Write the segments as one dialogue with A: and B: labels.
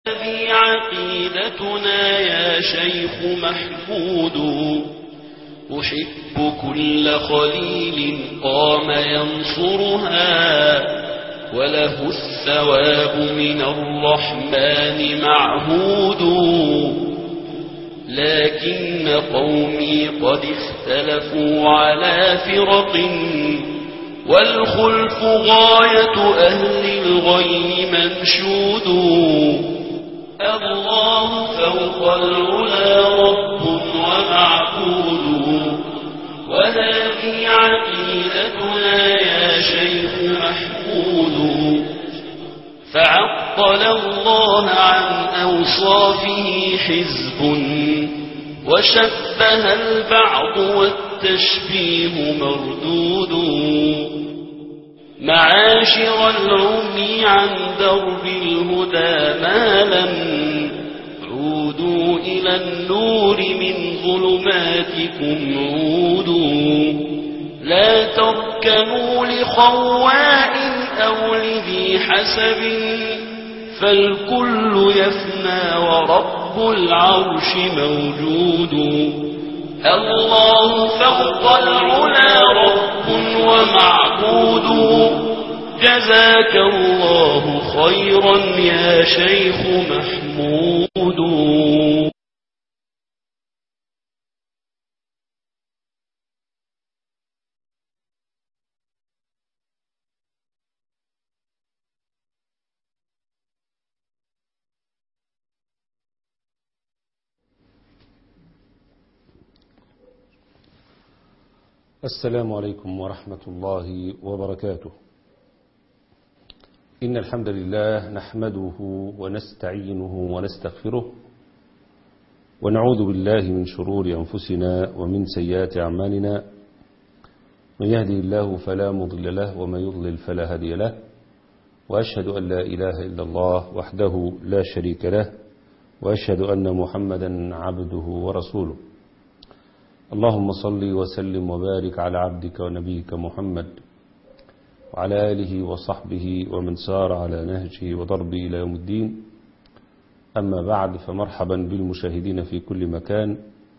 A: هذه عقيدتنا يا شيخ محمود أحب كل خليل قام ينصرها وله الثواب من الرحمن معهود لكن قومي قد اختلفوا على فرق والخلف غاية أهل الغي منشود الله فوق العلا رب ومعبود وهذه عقيدتنا يا شيخ محمود فعطل الله عن أوصافه حزب وشبه البعض والتشبيه مردود معاشر العمي عن درب الهدى ما لم عودوا إلى النور من ظلماتكم عودوا لا تركنوا لخواء أو لذي حسب فالكل يفنى ورب العرش موجود الله فوق العلا رب ومعبود جزاك الله خيرا يا شيخ محمود
B: السلام عليكم ورحمة الله وبركاته إن الحمد لله نحمده ونستعينه ونستغفره ونعوذ بالله من شرور أنفسنا ومن سيئات أعمالنا من يهدي الله فلا مضل له ومن يضلل فلا هادي له وأشهد أن لا إله إلا الله وحده لا شريك له وأشهد أن محمدا عبده ورسوله اللهم صل وسلم وبارك على عبدك ونبيك محمد وعلى آله وصحبه ومن سار على نهجه وضربه إلى يوم الدين أما بعد فمرحبا بالمشاهدين في كل مكان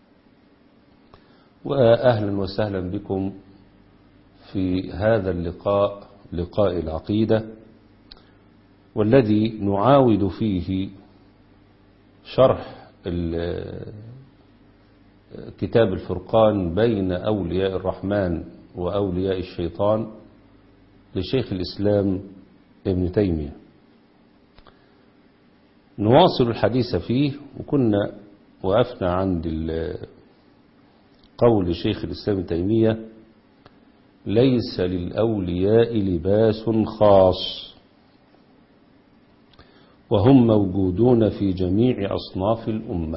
B: وأهلا وسهلا بكم في هذا اللقاء لقاء العقيدة والذي نعاود فيه شرح كتاب الفرقان بين أولياء الرحمن وأولياء الشيطان لشيخ الإسلام ابن تيمية نواصل الحديث فيه وكنا وقفنا عند قول شيخ الإسلام ابن تيمية ليس للأولياء لباس خاص وهم موجودون في جميع أصناف الأمة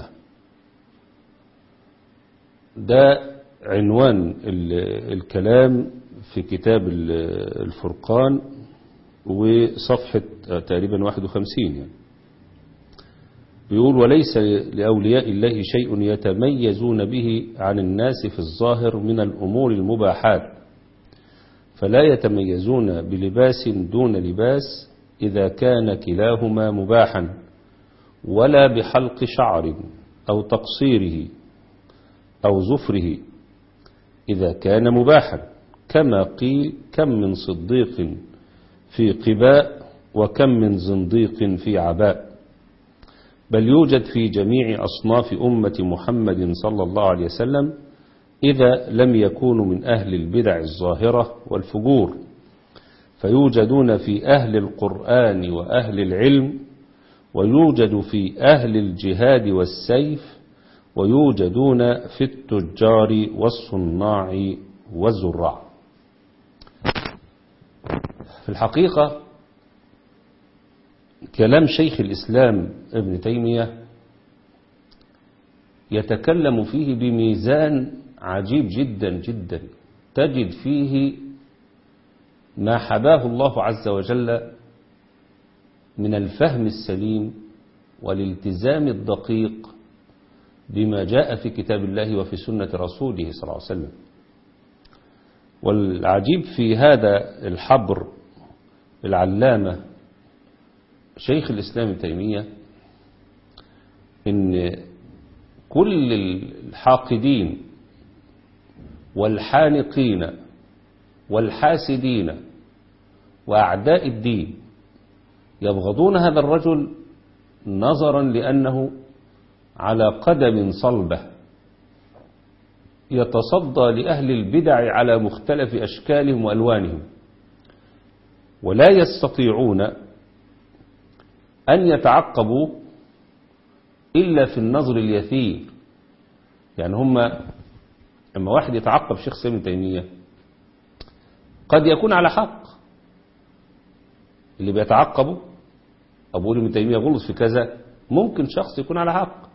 B: ده عنوان الكلام في كتاب الفرقان وصفحة تقريبا 51 يعني بيقول وليس لأولياء الله شيء يتميزون به عن الناس في الظاهر من الأمور المباحات فلا يتميزون بلباس دون لباس إذا كان كلاهما مباحا ولا بحلق شعر أو تقصيره أو زفره إذا كان مباحا كما قيل كم من صديق في قباء وكم من زنديق في عباء بل يوجد في جميع أصناف أمة محمد صلى الله عليه وسلم إذا لم يكونوا من أهل البدع الظاهرة والفجور فيوجدون في أهل القرآن وأهل العلم ويوجد في أهل الجهاد والسيف ويوجدون في التجار والصناع والزراع في الحقيقة كلام شيخ الإسلام ابن تيمية يتكلم فيه بميزان عجيب جدا جدا تجد فيه ما حباه الله عز وجل من الفهم السليم والالتزام الدقيق بما جاء في كتاب الله وفي سنة رسوله صلى الله عليه وسلم والعجيب في هذا الحبر العلامة شيخ الإسلام ابن تيمية ان كل الحاقدين والحانقين والحاسدين وأعداء الدين يبغضون هذا الرجل نظرا لأنه على قدم صلبة يتصدى لأهل البدع على مختلف أشكالهم وألوانهم ولا يستطيعون أن يتعقبوا إلا في النظر اليسير يعني هم لما واحد يتعقب شيخ سامي تيمية قد يكون على حق اللي بيتعقبه أبو ابن تيمية غلط في كذا ممكن شخص يكون على حق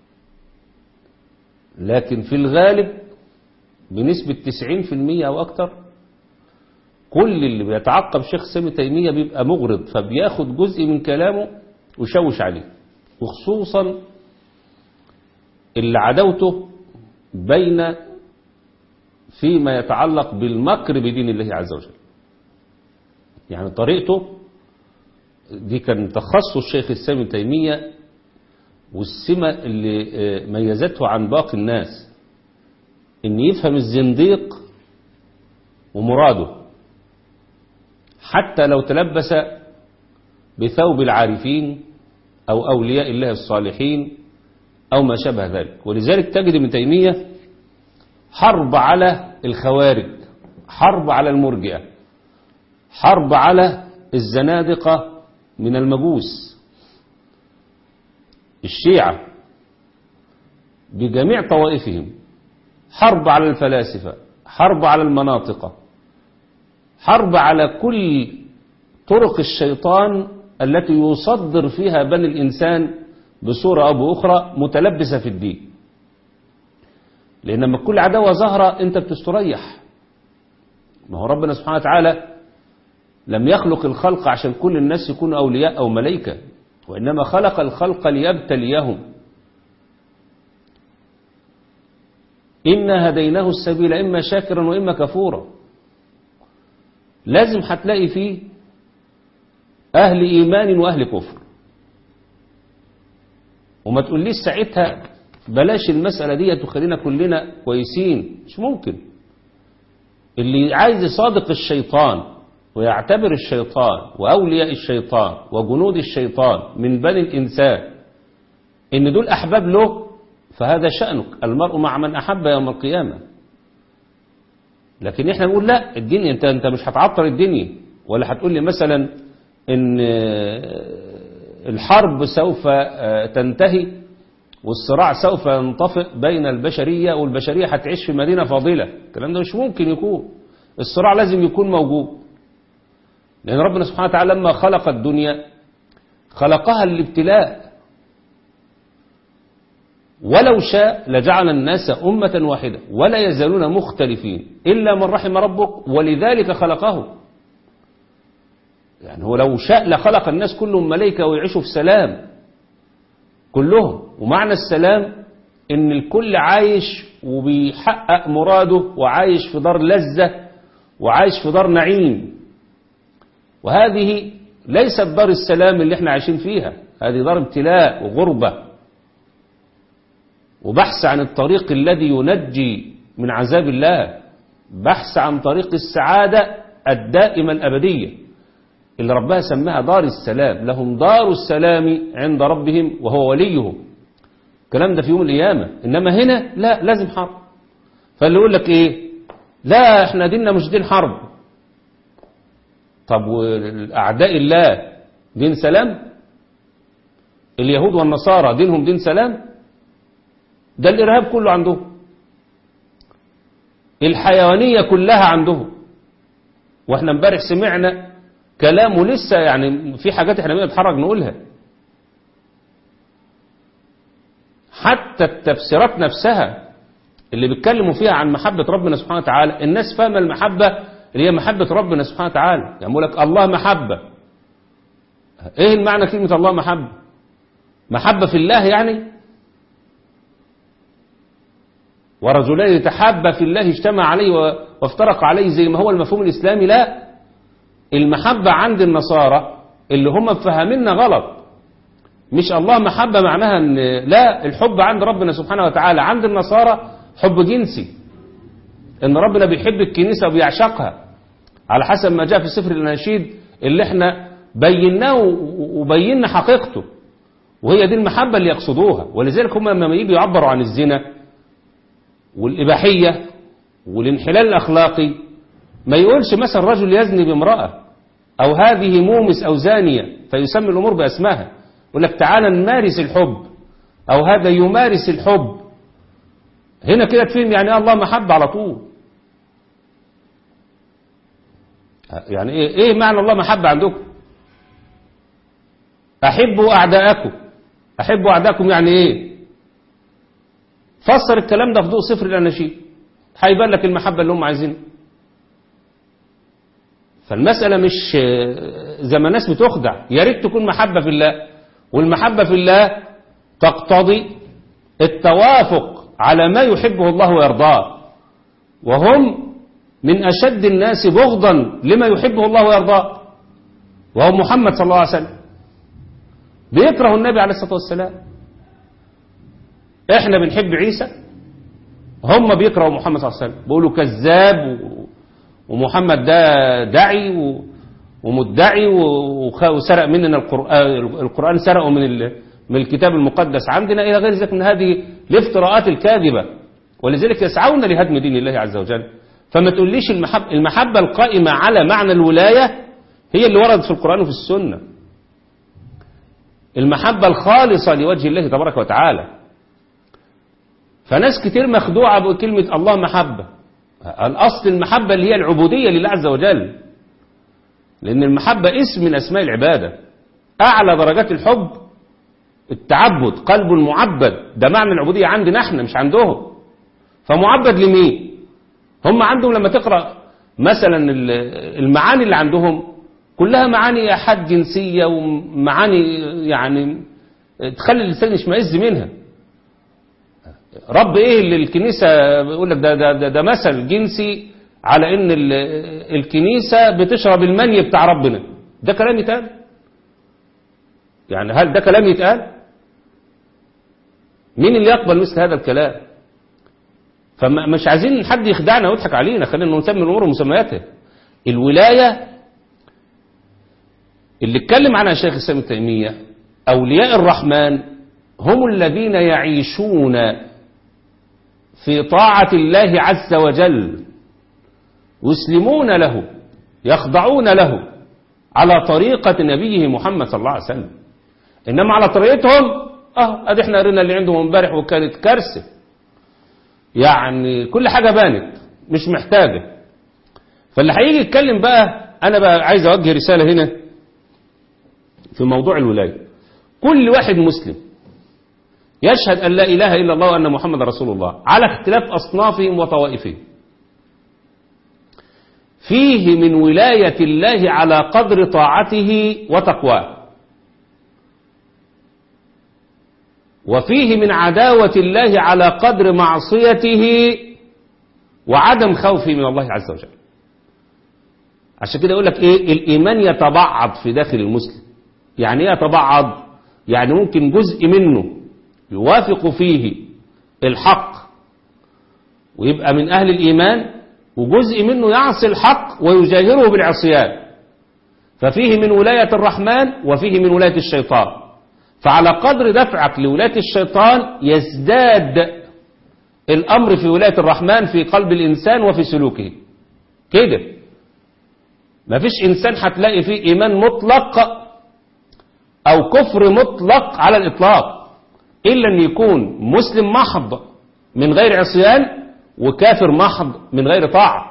B: لكن في الغالب بنسبة 90% أو أكتر كل اللي بيتعقب شيخ سامي تيمية بيبقى مغرض فبياخد جزء من كلامه ويشوش عليه وخصوصا اللي عدوته بين فيما يتعلق بالمكر بدين الله عز وجل يعني طريقته دي كان تخصص الشيخ السامي تيمية والسمة اللي ميزته عن باقي الناس ان يفهم الزنديق ومراده حتى لو تلبس بثوب العارفين أو أولياء الله الصالحين أو ما شابه ذلك ولذلك تجد ابن تيمية حرب على الخوارج حرب على المرجئة حرب على الزنادقة من المجوس الشيعة بجميع طوائفهم حرب على الفلاسفة حرب على المناطق حرب على كل طرق الشيطان التي يصدر فيها بني الإنسان بصورة أو بأخرى متلبسة في الدين لأن لما كل عداوة ظاهرة أنت بتستريح ما هو ربنا سبحانه وتعالى لم يخلق الخلق عشان كل الناس يكونوا أولياء أو ملائكة وإنما خلق الخلق ليبتليهم إنا هديناه السبيل إما شاكرا وإما كفورا لازم هتلاقي فيه أهل إيمان وأهل كفر وما تقوليش ساعتها بلاش المسألة دي تخلينا كلنا كويسين مش ممكن اللي عايز يصادق الشيطان ويعتبر الشيطان وأولياء الشيطان وجنود الشيطان من بني الإنسان إن دول أحباب له فهذا شأنك المرء مع من أحب يوم القيامة لكن احنا نقول لا الدنيا انت انت مش هتعطل الدنيا ولا هتقول لي مثلا ان الحرب سوف تنتهي والصراع سوف ينطفئ بين البشرية والبشرية هتعيش في مدينة فاضلة الكلام ده مش ممكن يكون الصراع لازم يكون موجود لأن ربنا سبحانه وتعالى لما خلق الدنيا خلقها للابتلاء ولو شاء لجعل الناس أمة واحدة ولا يزالون مختلفين إلا من رحم ربك ولذلك خلقه يعني هو لو شاء لخلق الناس كلهم ملائكة ويعيشوا في سلام كلهم ومعنى السلام ان الكل عايش وبيحقق مراده وعايش في دار لذة وعايش في دار نعيم وهذه ليست دار السلام اللي احنا عايشين فيها هذه دار ابتلاء وغربة وبحث عن الطريق الذي ينجي من عذاب الله بحث عن طريق السعادة الدائمة الأبدية اللي ربها سماها دار السلام لهم دار السلام عند ربهم وهو وليهم الكلام ده في يوم القيامة إنما هنا لا لازم حرب فاللي يقول لك إيه لا احنا ديننا مش دين حرب طب والأعداء الله دين سلام اليهود والنصارى دينهم دين سلام ده الإرهاب كله عندهم الحيوانية كلها عندهم واحنا امبارح سمعنا كلامه لسه يعني في حاجات احنا بنتحرج نقولها حتى التفسيرات نفسها اللي بيتكلموا فيها عن محبة ربنا سبحانه وتعالى الناس فاهمة المحبة اللي هي محبة ربنا سبحانه وتعالى يقول لك الله محبة ايه المعنى كلمة الله محبة محبة في الله يعني ورجلان يتحابا في الله اجتمع عليه وافترق عليه زي ما هو المفهوم الإسلامي لا المحبة عند النصارى اللي هم فهمنا غلط مش الله محبة معناها ان لا الحب عند ربنا سبحانه وتعالى عند النصارى حب جنسي ان ربنا بيحب الكنيسة وبيعشقها على حسب ما جاء في سفر الاناشيد اللي احنا بيناه وبينا حقيقته وهي دي المحبة اللي يقصدوها ولذلك هم لما يجوا يعبروا عن الزنا والإباحية والانحلال الأخلاقي ما يقولش مثلا رجل يزني بامرأة أو هذه مومس أو زانية فيسمي الأمور بأسمها يقول لك تعالى نمارس الحب أو هذا يمارس الحب هنا كده تفهم يعني ايه الله محبة على طول يعني ايه, إيه معنى الله محبة عندكم أحبوا أعداءكم أحبوا أعداءكم يعني إيه فسر الكلام ده في ضوء صفر الأناشيد هيبان لك المحبة اللي هم عايزينها فالمسألة مش زي ما الناس بتخدع يا ريت تكون محبة في الله والمحبة في الله تقتضي التوافق على ما يحبه الله ويرضاه وهم من أشد الناس بغضا لما يحبه الله ويرضاه وهو محمد صلى الله عليه وسلم بيكره النبي عليه الصلاة والسلام احنا بنحب عيسى هم بيكرهوا محمد صلى الله عليه وسلم بيقولوا كذاب ومحمد ده داعي ومدعي وسرق مننا القرآن القرآن سرقه من من الكتاب المقدس عندنا إلى غير ذلك من هذه الافتراءات الكاذبة ولذلك يسعون لهدم دين الله عز وجل فما تقوليش المحبة, المحبة القائمة على معنى الولاية هي اللي وردت في القرآن وفي السنة المحبة الخالصة لوجه الله تبارك وتعالى فناس كتير مخدوعة بكلمة الله محبة الأصل المحبة اللي هي العبودية لله عز وجل لأن المحبة اسم من أسماء العبادة أعلى درجات الحب التعبد قلب المعبد ده معنى العبودية عندنا احنا مش عندهم فمعبد لمين هم عندهم لما تقرأ مثلا المعاني اللي عندهم كلها معاني أحد جنسية ومعاني يعني تخلي الإنسان يشمئز منها رب ايه اللي الكنيسة بيقول لك ده, ده, ده, ده مثل جنسي على ان الكنيسة بتشرب المني بتاع ربنا ده كلام يتقال يعني هل ده كلام يتقال مين اللي يقبل مثل هذا الكلام فمش عايزين حد يخدعنا ويضحك علينا خلينا نسمي الامور مسمياتها الولاية اللي اتكلم عنها الشيخ الاسلام التيمية اولياء الرحمن هم الذين يعيشون في طاعة الله عز وجل يسلمون له يخضعون له على طريقة نبيه محمد صلى الله عليه وسلم إنما على طريقتهم اه ادي احنا قرينا اللي عندهم امبارح وكانت كارثة يعني كل حاجة بانت مش محتاجة فاللي هيجي يتكلم بقى انا بقى عايز اوجه رسالة هنا في موضوع الولاية كل واحد مسلم يشهد أن لا إله إلا الله وأن محمد رسول الله على اختلاف أصنافهم وطوائفهم فيه من ولاية الله على قدر طاعته وتقواه وفيه من عداوة الله على قدر معصيته وعدم خوفه من الله عز وجل عشان كده يقول لك ايه الايمان يتبعض في داخل المسلم يعني ايه يتبعض يعني ممكن جزء منه يوافق فيه الحق ويبقى من أهل الإيمان وجزء منه يعصي الحق ويجاهره بالعصيان ففيه من ولاية الرحمن وفيه من ولاية الشيطان فعلى قدر دفعك لولاية الشيطان يزداد الأمر في ولاية الرحمن في قلب الإنسان وفي سلوكه كده ما فيش إنسان هتلاقي فيه إيمان مطلق أو كفر مطلق على الإطلاق إلا أن يكون مسلم محض من غير عصيان وكافر محض من غير طاعة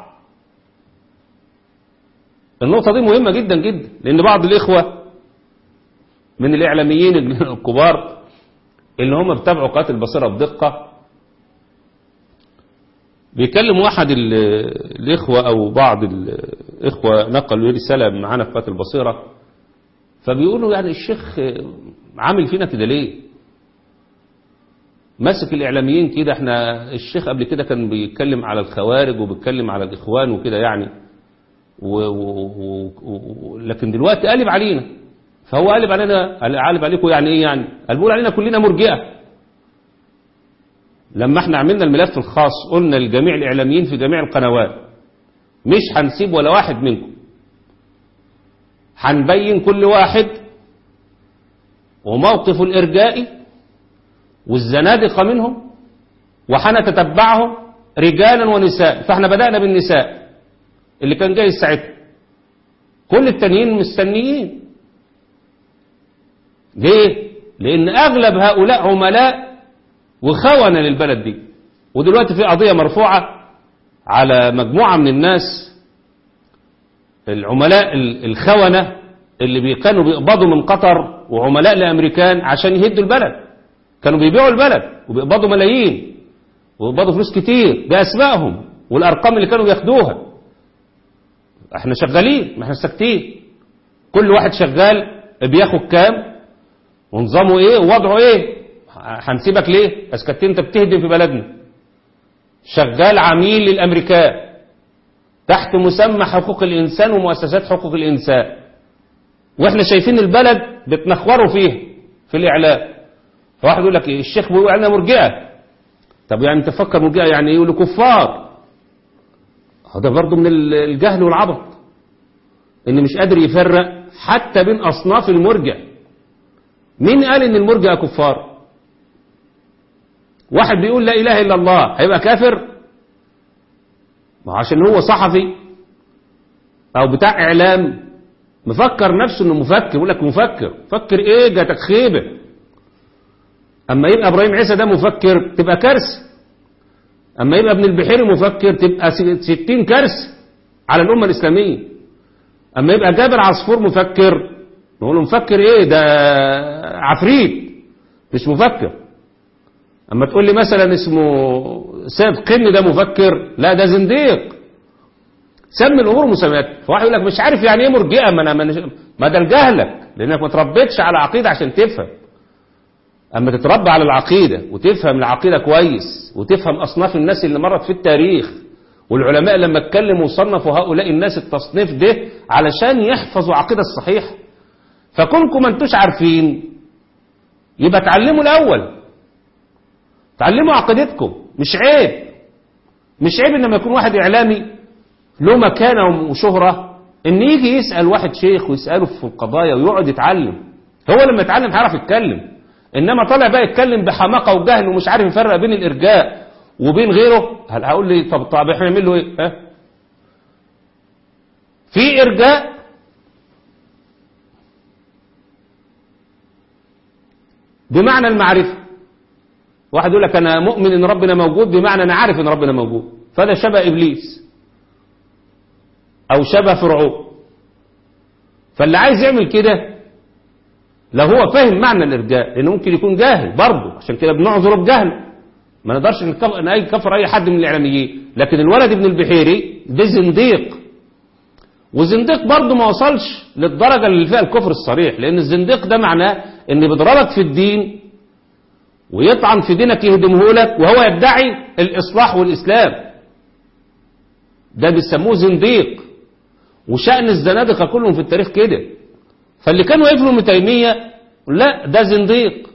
B: النقطة دي مهمة جدا جدا لأن بعض الإخوة من الإعلاميين الكبار اللي هم بتابعوا قناة البصيرة بدقة بيكلم واحد الإخوة أو بعض الإخوة نقلوا لي رسالة معانا في قناة البصيرة فبيقولوا يعني الشيخ عامل فينا كده ليه ماسك الإعلاميين كده احنا الشيخ قبل كده كان بيتكلم على الخوارج وبيتكلم على الإخوان وكده يعني و و و لكن دلوقتي قلب علينا فهو قالب علينا قالب عليكم يعني ايه يعني قال بيقول علينا كلنا مرجئه لما احنا عملنا الملف الخاص قلنا لجميع الاعلاميين في جميع القنوات مش هنسيب ولا واحد منكم هنبين كل واحد وموقفه الارجائي والزنادقه منهم وحنتتبعهم رجالا ونساء فاحنا بدأنا بالنساء اللي كان جاي ساعتها كل التانيين مستنيين ليه لان اغلب هؤلاء عملاء وخونة للبلد دي ودلوقتي في قضية مرفوعة على مجموعة من الناس العملاء الخونة اللي كانوا بيقبضوا من قطر وعملاء لأمريكان عشان يهدوا البلد كانوا بيبيعوا البلد وبيقبضوا ملايين وبيقبضوا فلوس كتير بأسمائهم والأرقام اللي كانوا بياخدوها احنا شغالين ما احنا ساكتين كل واحد شغال بياخد كام ونظامه ايه ووضعه ايه هنسيبك ليه اسكت انت بتهدم في بلدنا شغال عميل للامريكان تحت مسمى حقوق الانسان ومؤسسات حقوق الانسان واحنا شايفين البلد بتنخوروا فيه في الاعلام فواحد يقول لك إيه الشيخ بيقول علينا مرجئه طب يعني تفكر مرجئه يعني ايه يقول كفار هذا برضه من الجهل والعبط ان مش قادر يفرق حتى بين اصناف المرجع مين قال ان المرجع كفار واحد بيقول لا اله الا الله هيبقى كافر ما عشان هو صحفي او بتاع اعلام مفكر نفسه انه مفكر يقول لك مفكر فكر ايه جاتك خيبه اما يبقى ابراهيم عيسى ده مفكر تبقى كارثه اما يبقى ابن البحيري مفكر تبقى ستين كارثه على الامه الاسلاميه اما يبقى جابر عصفور مفكر نقول له مفكر ايه ده عفريت مش مفكر اما تقول لي مثلا اسمه سيد قن ده مفكر لا ده زنديق سمي الامور مسميات فواحد يقول لك مش عارف يعني ايه مرجئه ما انا ما ده لجهلك لانك ما تربيتش على عقيده عشان تفهم اما تتربى على العقيده وتفهم العقيده كويس وتفهم اصناف الناس اللي مرت في التاريخ والعلماء لما اتكلموا وصنفوا هؤلاء الناس التصنيف ده علشان يحفظوا عقيده الصحيحه فكونكم ما انتوش عارفين يبقى اتعلموا الاول تعلموا عقيدتكم مش عيب مش عيب ان لما يكون واحد اعلامي له مكانه وشهره ان يجي يسال واحد شيخ ويساله في القضايا ويقعد يتعلم هو لما يتعلم هيعرف يتكلم انما طالع بقى يتكلم بحماقه وجهل ومش عارف يفرق بين الارجاء وبين غيره هل هقول لي طب طب احنا نعمل له ايه ها في ارجاء بمعنى المعرفه واحد يقول لك انا مؤمن ان ربنا موجود بمعنى انا عارف ان ربنا موجود فده شبه ابليس او شبه فرعون فاللي عايز يعمل كده لو هو فاهم معنى الارجاء لانه ممكن يكون جاهل برضه عشان كده بنعذره بجهل ما نقدرش نكفر اي حد من الاعلاميين لكن الولد ابن البحيري ده زنديق وزنديق برضه ما وصلش للدرجه اللي فيها الكفر الصريح لان الزنديق ده معناه ان بيضربك في الدين ويطعن في دينك يهدمه لك وهو يدعي الاصلاح والاسلام ده بيسموه زنديق وشأن الزنادقه كلهم في التاريخ كده فاللي كانوا يقفلوا ابن تيمية لا ده زنديق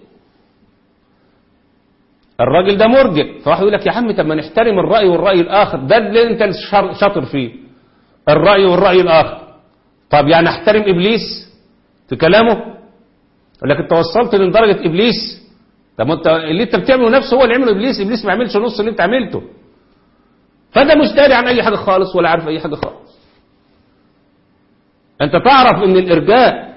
B: الراجل ده مرجئ فواحد يقول لك يا عم طب ما نحترم الرأي والرأي الآخر ده اللي انت شاطر فيه الرأي والرأي الآخر طب يعني احترم إبليس في كلامه يقول لك انت وصلت لدرجة إبليس طب انت اللي انت بتعمله نفسه هو اللي عمله إبليس إبليس ما عملش نص اللي انت عملته فده مش داري عن أي حاجة خالص ولا عارف أي حاجة خالص انت تعرف ان الإرجاء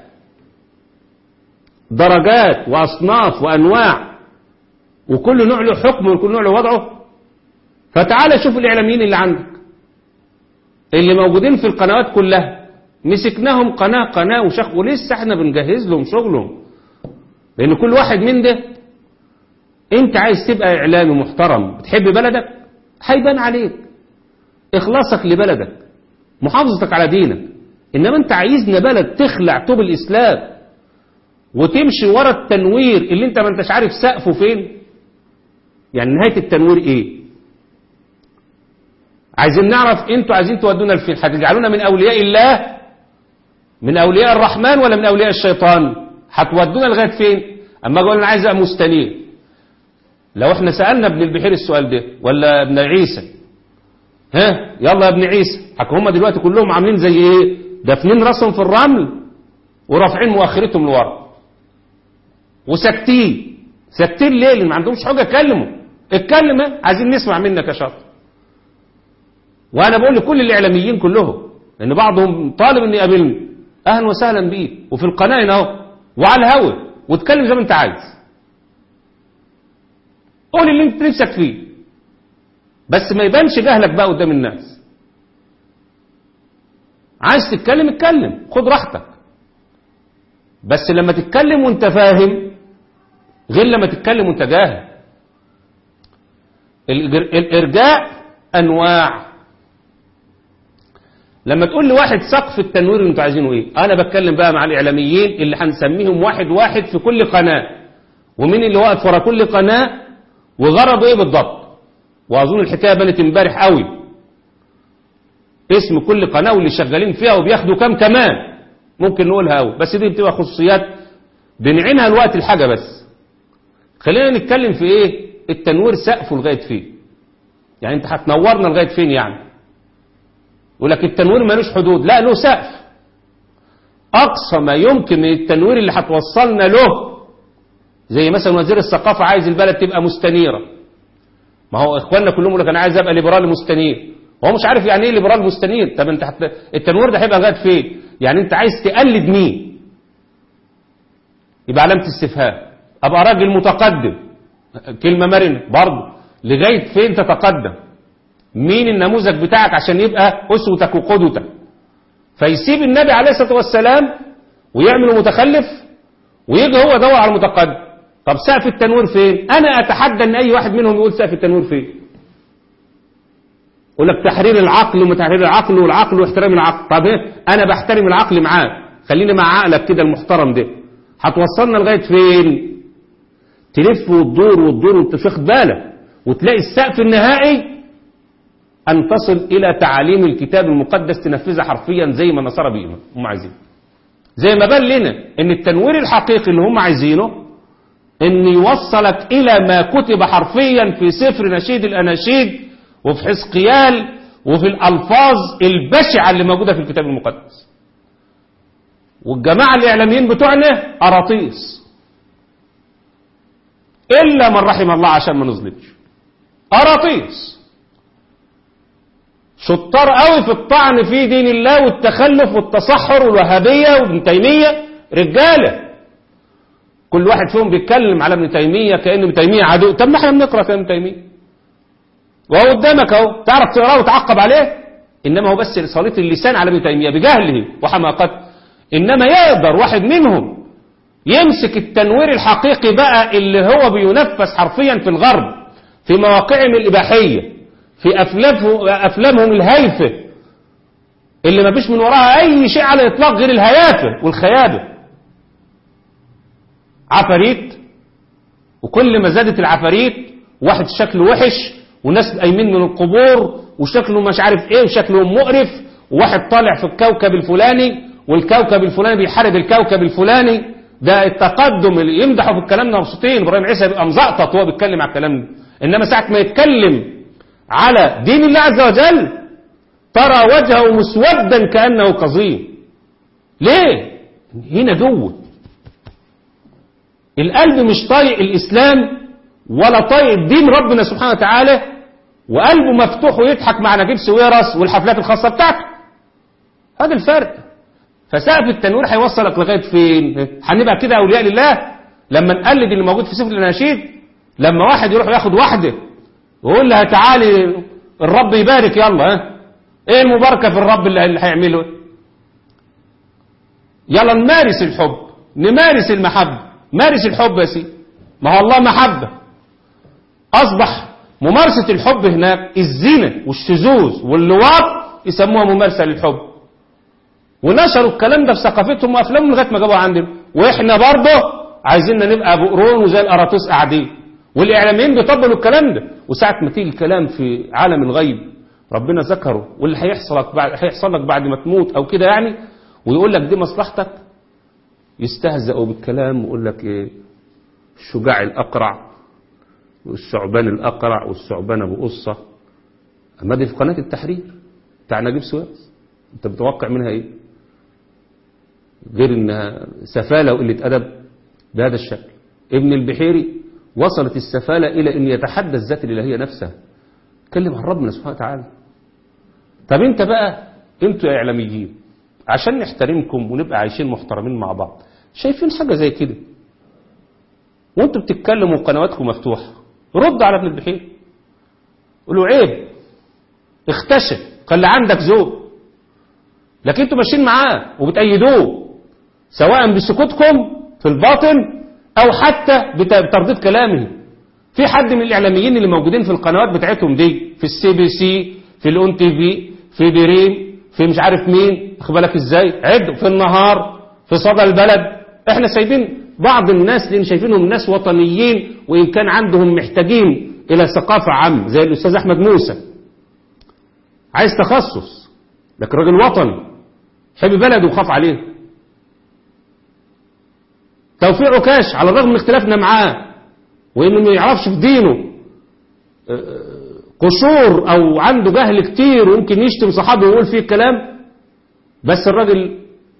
B: درجات وأصناف وأنواع وكل نوع له حكم وكل نوع له وضعه فتعال شوف الإعلاميين اللي عندك اللي موجودين في القنوات كلها مسكناهم قناة قناة وشخ ولسه احنا بنجهز لهم شغلهم لأن كل واحد من ده انت عايز تبقى إعلامي محترم بتحب بلدك هيبان عليك إخلاصك لبلدك محافظتك على دينك إنما انت عايزنا بلد تخلع طوب الإسلام وتمشي ورا التنوير اللي انت ما انتش عارف سقفه فين يعني نهاية التنوير ايه عايزين نعرف انتوا عايزين تودونا لفين هتجعلونا من اولياء الله من أولياء الرحمن ولا من أولياء الشيطان هتودونا لغاية فين أما أقول أنا عايز أبقى مستنير لو احنا سألنا ابن البحير السؤال ده ولا ابن عيسى ها يلا يا ابن عيسى حكوا هم دلوقتي كلهم عاملين زي ايه دافنين راسهم في الرمل ورافعين مؤخرتهم لورا وساكتين ساكتين ليه لان ما عندهمش حاجه يتكلموا اتكلم اه، عايزين نسمع منك يا شاطر وانا بقول لكل الاعلاميين كلهم لان بعضهم طالب ان يقابلني اهلا وسهلا بيه وفي القناه هنا اهو وعلى الهوا واتكلم زي ما انت عايز قول اللي انت نفسك فيه بس ما يبانش جهلك بقى قدام الناس عايز تتكلم اتكلم خد راحتك بس لما تتكلم وانت فاهم غير لما تتكلم وانت جاهل الإجر- الارجاء انواع لما تقول لواحد سقف التنوير اللي انتوا عايزينه ايه انا بتكلم بقى مع الاعلاميين اللي هنسميهم واحد واحد في كل قناه ومين اللي واقف ورا كل قناه وغرضه ايه بالضبط واظن الحكايه بنت امبارح قوي اسم كل قناه واللي شغالين فيها وبياخدوا كام كمان ممكن نقولها قوي بس دي بتبقى خصوصيات بنعينها الوقت الحاجه بس خلينا نتكلم في ايه التنوير سقفه لغايه فين يعني انت هتنورنا لغايه فين يعني يقول لك التنوير ملوش حدود لا له سقف اقصى ما يمكن من التنوير اللي هتوصلنا له زي مثلا وزير الثقافه عايز البلد تبقى مستنيره ما هو اخواننا كلهم يقول لك انا عايز ابقى ليبرالي مستنير هو مش عارف يعني ايه ليبرالي مستنير طب انت حت... التنوير ده هيبقى لغايه فين يعني انت عايز تقلد مين يبقى علامه استفهام ابقى راجل متقدم كلمه مرنه برضه لغايه فين تتقدم مين النموذج بتاعك عشان يبقى اسوتك وقدوتك فيسيب النبي عليه الصلاه والسلام ويعمل متخلف ويجي هو يدور على المتقدم طب سقف التنوير فين انا اتحدى ان اي واحد منهم يقول سقف التنوير فين يقول لك تحرير العقل وما تحرير العقل والعقل واحترام العقل طب ايه انا بحترم العقل معاه خليني مع عقلك كده المحترم ده هتوصلنا لغايه فين تلف وتدور وتدور وانت مش واخد بالك وتلاقي السقف النهائي ان تصل الى تعاليم الكتاب المقدس تنفذها حرفيا زي ما النصارى بيقولوا هم عايزين زي ما بان لنا ان التنوير الحقيقي اللي هم عايزينه ان يوصلك الى ما كتب حرفيا في سفر نشيد الاناشيد وفي حزقيال وفي الالفاظ البشعه اللي موجوده في الكتاب المقدس والجماعه الاعلاميين بتوعنا اراطيس الا من رحم الله عشان ما نظلمش اراطيس شطار قوي في الطعن في دين الله والتخلف والتصحر والوهابيه وابن تيميه رجاله كل واحد فيهم بيتكلم على ابن تيميه كان ابن تيميه عدو طب ما احنا بنقرا في ابن تيميه وهو قدامك اهو تعرف تقراه وتعقب عليه انما هو بس صليت اللسان على ابن تيميه بجهله وحماقته انما يقدر واحد منهم يمسك التنوير الحقيقي بقى اللي هو بينفذ حرفيا في الغرب في مواقعهم الاباحيه في افلامهم افلامهم الهايفه اللي ما فيش من وراها اي شيء على الاطلاق غير الهيافه والخيابه عفاريت وكل ما زادت العفاريت واحد شكله وحش وناس قايمين من القبور وشكله مش عارف ايه وشكله مقرف وواحد طالع في الكوكب الفلاني والكوكب الفلاني بيحارب الكوكب الفلاني ده التقدم اللي يمدحوا في الكلام ده مبسوطين ابراهيم عيسى بيبقى مزقطط وهو بيتكلم على الكلام ده انما ساعه ما يتكلم على دين الله عز وجل ترى وجهه مسودا كانه قزيم ليه هنا جوه القلب مش طايق الإسلام ولا طايق دين ربنا سبحانه وتعالى وقلبه مفتوح ويضحك مع نجيب سويرس والحفلات الخاصة بتاعته هذا الفرق فسقف التنوير هيوصلك لغاية فين هنبقى كده أولياء لله لما نقلد اللي موجود في سفر الأناشيد لما واحد يروح ياخد واحدة ويقول لها تعالي الرب يبارك يلا ها ايه المباركة في الرب اللي اللي هيعمله يلا نمارس الحب نمارس المحبة مارس الحب يا سيدي ما هو الله محبة أصبح ممارسة الحب هناك الزنا والشذوذ واللواط يسموها ممارسة للحب ونشروا الكلام ده في ثقافتهم وأفلامهم لغاية ما جابوها عندنا وإحنا برضه عايزيننا نبقى بقرون وزي الأراطيس قاعدين والإعلاميين بيطبلوا الكلام ده وساعة ما تيجي الكلام في عالم الغيب ربنا ذكره واللي هيحصل لك بعد هيحصل لك بعد ما تموت أو كده يعني ويقول لك دي مصلحتك يستهزئوا بالكلام ويقول لك ايه الشجاع الأقرع والثعبان الأقرع والثعبان أبو قصة أما دي في قناة التحرير بتاع نجيب سويرس أنت متوقع منها إيه غير إنها سفالة وقلة أدب بهذا الشكل ابن البحيري وصلت السفالة إلى أن يتحدى الذات الإلهية نفسها تكلم عن ربنا سبحانه وتعالى طب أنت بقى أنتوا يا إعلاميين عشان نحترمكم ونبقى عايشين محترمين مع بعض شايفين حاجة زي كده وانتوا بتتكلموا قنواتكم مفتوحة رد على ابن البحير قولوا عيب اختشى خلي عندك ذوق لكن انتوا ماشيين معاه وبتأيدوه سواء بسكوتكم في الباطن او حتى بترديد كلامه في حد من الاعلاميين اللي موجودين في القنوات بتاعتهم دي في السي بي سي في الاون تي في في دريم في مش عارف مين واخد بالك ازاي عد في النهار في صدى البلد احنا سايبين بعض الناس لان شايفينهم ناس وطنيين وان كان عندهم محتاجين الى ثقافه عامه زي الاستاذ احمد موسى عايز تخصص لكن راجل وطني يحب بلده وخاف عليه توفيق عكاش على الرغم من اختلافنا معاه وانه ما يعرفش في دينه قشور او عنده جهل كتير ويمكن يشتم صحابه ويقول فيه الكلام بس الراجل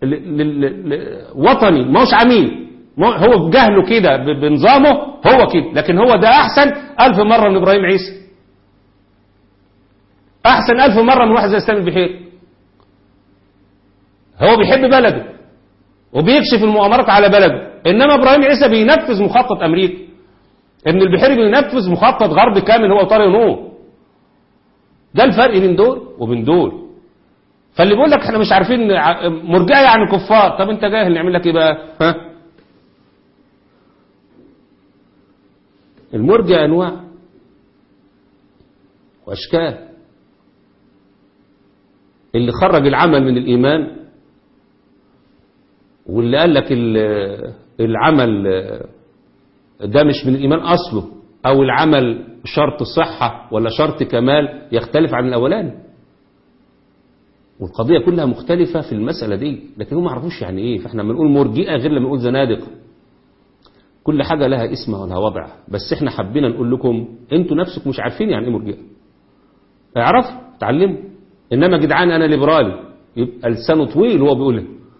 B: وطني ما هوش عميل هو بجهله كده بنظامه هو كده لكن هو ده احسن الف مرة من ابراهيم عيسى احسن الف مرة من واحد زي اسلام البحير هو بيحب بلده وبيكشف المؤامرات على بلده انما ابراهيم عيسى بينفذ مخطط امريكا ابن البحيري بينفذ مخطط غرب كامل هو طارق نور ده الفرق بين دول وبين دول فاللي بيقول لك احنا مش عارفين مرجعه يعني كفار طب انت جاهل نعمل لك ايه بقى ها المرجع انواع واشكال اللي خرج العمل من الايمان واللي قال لك العمل ده مش من الايمان اصله او العمل شرط صحة ولا شرط كمال يختلف عن الاولاني والقضية كلها مختلفة في المسألة دي لكن هم ما عرفوش يعني ايه فاحنا لما نقول مرجئة غير لما نقول زنادقة كل حاجة لها اسمها ولها وضع بس احنا حبينا نقول لكم انتوا نفسكم مش عارفين يعني ايه مرجئة اعرفوا تعلموا انما جدعان انا ليبرالي يبقى لسانه طويل وهو بيقولها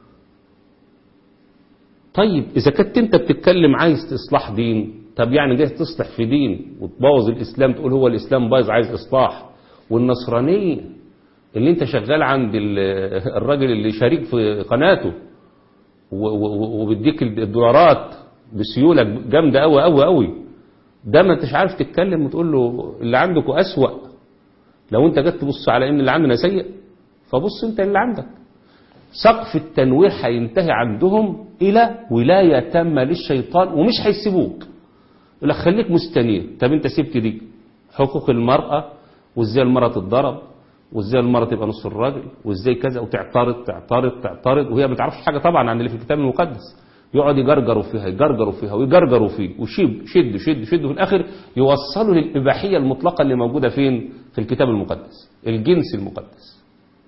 B: طيب اذا كنت انت بتتكلم عايز اصلاح دين طب يعني جاي تصلح في دين وتبوظ الاسلام تقول هو الاسلام بايظ عايز اصلاح والنصرانيه اللي انت شغال عند الراجل اللي شريك في قناته وبيديك الدولارات بسيوله جامده قوي قوي قوي ده ما انتش عارف تتكلم وتقول له اللي عندكم اسوأ لو انت جيت تبص على ان اللي عندنا سيء فبص انت اللي عندك سقف التنوير هينتهي عندهم الى ولايه تامه للشيطان ومش هيسيبوك يقول لك خليك مستنير طب انت سبت دي حقوق المراه وازاي المراه تتضرب وازاي المراه تبقى نص الراجل وازاي كذا وتعترض تعترض تعترض وهي ما تعرفش حاجه طبعا عن اللي في الكتاب المقدس يقعد يجرجروا فيها يجرجروا فيها ويجرجروا فيه وشيب شد شد شد وفي الاخر يوصلوا للاباحيه المطلقه اللي موجوده فين في الكتاب المقدس الجنس المقدس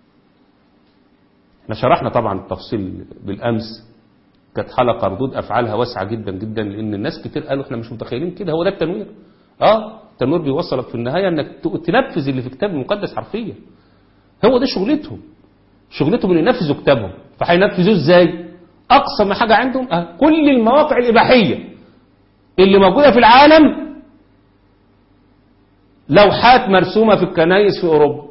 B: احنا شرحنا طبعا التفصيل بالامس كانت حلقه ردود افعالها واسعه جدا جدا لان الناس كتير قالوا احنا مش متخيلين كده هو ده التنوير اه التنوير بيوصلك في النهايه انك تنفذ اللي في الكتاب المقدس حرفيا هو ده شغلتهم شغلتهم ان ينفذوا كتابهم فهينفذوه ازاي اقصى ما حاجه عندهم أه كل المواقع الاباحيه اللي موجوده في العالم لوحات مرسومه في الكنائس في اوروبا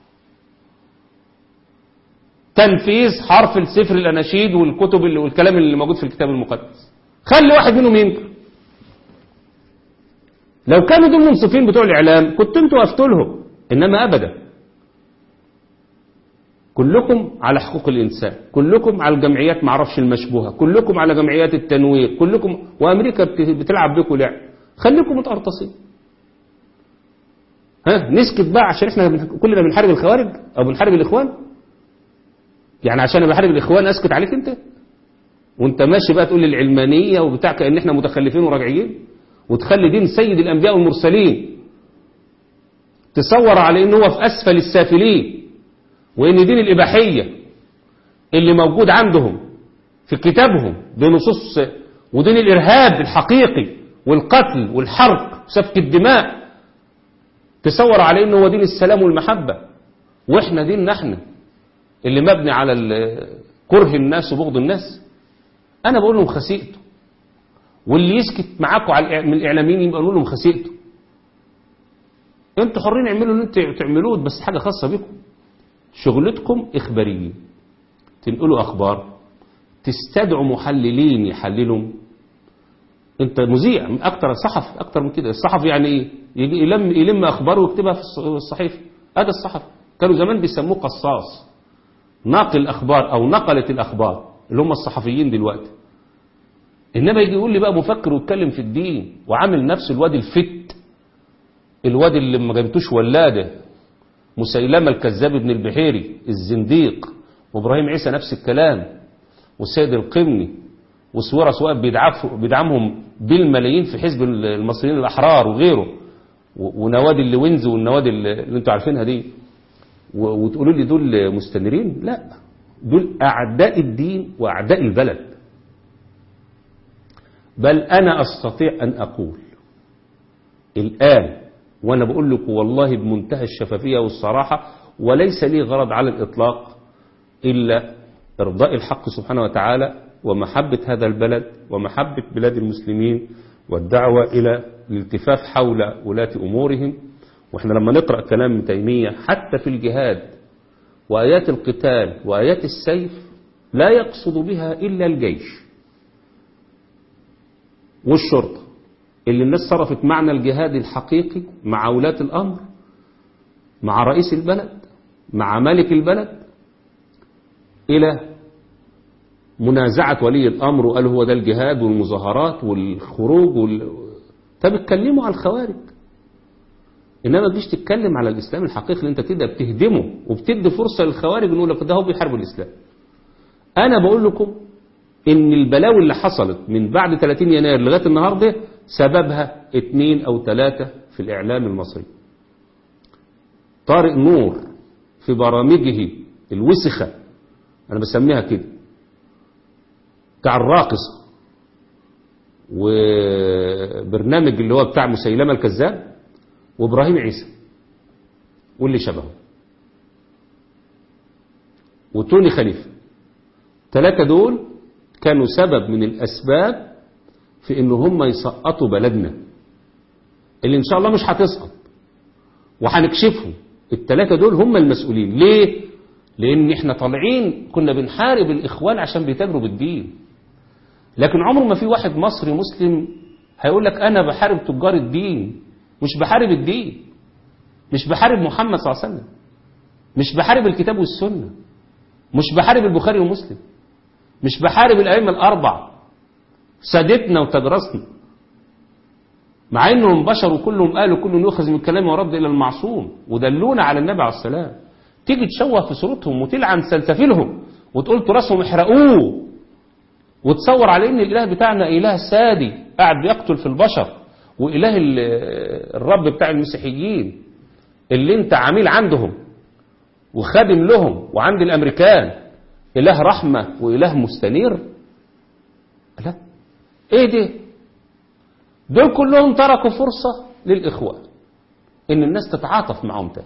B: تنفيذ حرف السفر الاناشيد والكتب اللي والكلام اللي موجود في الكتاب المقدس خلي واحد منهم ينكر لو كانوا دول منصفين بتوع الاعلام كنت انتوا وقفتوا لهم انما ابدا كلكم على حقوق الانسان كلكم على الجمعيات معرفش المشبوهه كلكم على جمعيات التنوير كلكم وامريكا بتلعب بيكم لعب خليكم متقرطصين ها نسكت بقى عشان احنا كلنا بنحارب الخوارج او بنحارب الاخوان يعني عشان انا بحارب الاخوان اسكت عليك انت وانت ماشي بقى تقول العلمانيه وبتاع كان احنا متخلفين وراجعين وتخلي دين سيد الانبياء والمرسلين تصور على انه هو في اسفل السافلين وان دين الاباحيه اللي موجود عندهم في كتابهم بنصوص ودين الإرهاب الحقيقي والقتل والحرق وسفك الدماء تصور عليه انه هو دين السلام والمحبة واحنا ديننا احنا اللي مبني على كره الناس وبغض الناس انا بقول لهم خسئتوا واللي يسكت معاكم على من الاعلاميين يبقى نقول لهم خسئتوا انتوا حرين اعملوا اللي انتوا تعملوه بس حاجه خاصه بكم شغلتكم اخباريين تنقلوا اخبار تستدعوا محللين يحللوا انت مذيع اكتر صحف اكتر من كده الصحفي يعني ايه يجي يلم يلم اخبار ويكتبها في الصحيفه هذا الصحفي كانوا زمان بيسموه قصاص ناقل اخبار او نقلت الاخبار اللي هم الصحفيين دلوقتي انما يجي يقول لي بقى مفكر ويتكلم في الدين وعامل نفسه الواد الفت الواد اللي ما جابتوش ولاده مسيلمه الكذاب ابن البحيري الزنديق وابراهيم عيسى نفس الكلام والسيد القمني وسويرة سواء بيدعمهم بالملايين في حزب المصريين الأحرار وغيره ونوادي اللوينز والنوادي اللي انتوا عارفينها دي وتقولوا لي دول مستنيرين لا دول أعداء الدين وأعداء البلد بل أنا أستطيع أن أقول الآن وأنا بقول لكم والله بمنتهى الشفافية والصراحة وليس لي غرض على الإطلاق إلا إرضاء الحق سبحانه وتعالى ومحبة هذا البلد ومحبة بلاد المسلمين والدعوة إلى الالتفاف حول ولاة أمورهم وإحنا لما نقرأ كلام ابن تيمية حتى في الجهاد وآيات القتال وآيات السيف لا يقصد بها إلا الجيش والشرطة اللي الناس صرفت معنى الجهاد الحقيقي مع ولاة الأمر مع رئيس البلد مع ملك البلد إلى منازعة ولي الأمر وقال هو ده الجهاد والمظاهرات والخروج وال... طب اتكلموا على الخوارج إنما تجيش تتكلم على الإسلام الحقيقي اللي أنت تبدأ بتهدمه وبتدي فرصة للخوارج نقول لك ده هو بيحارب الإسلام أنا بقول لكم إن البلاوي اللي حصلت من بعد 30 يناير لغاية النهاردة سببها اتنين أو ثلاثة في الإعلام المصري طارق نور في برامجه الوسخة أنا بسميها كده بتاع الراقصة وبرنامج اللي هو بتاع مسيلمة الكذاب وإبراهيم عيسى واللي شبهه وتوني خليفة ثلاثة دول كانوا سبب من الأسباب في إن هم يسقطوا بلدنا اللي إن شاء الله مش هتسقط وهنكشفهم الثلاثة دول هم المسؤولين ليه؟ لأن إحنا طالعين كنا بنحارب الإخوان عشان بيتاجروا بالدين لكن عمره ما في واحد مصري مسلم هيقول لك أنا بحارب تجار الدين مش بحارب الدين مش بحارب محمد صلى الله عليه وسلم مش بحارب الكتاب والسنة مش بحارب البخاري ومسلم مش بحارب الأئمة الأربع سادتنا وتجرسنا مع انهم بشر وكلهم قالوا كل يؤخذ من كلام ورد الى المعصوم ودلونا على النبي عليه السلام تيجي تشوه في صورتهم وتلعن سلسفيلهم وتقول تراثهم احرقوه وتصور على ان الاله بتاعنا اله سادي قاعد بيقتل في البشر واله الرب بتاع المسيحيين اللي انت عميل عندهم وخادم لهم وعند الامريكان اله رحمه واله مستنير لا ايه ده دول كلهم تركوا فرصه للاخوان ان الناس تتعاطف معهم تاني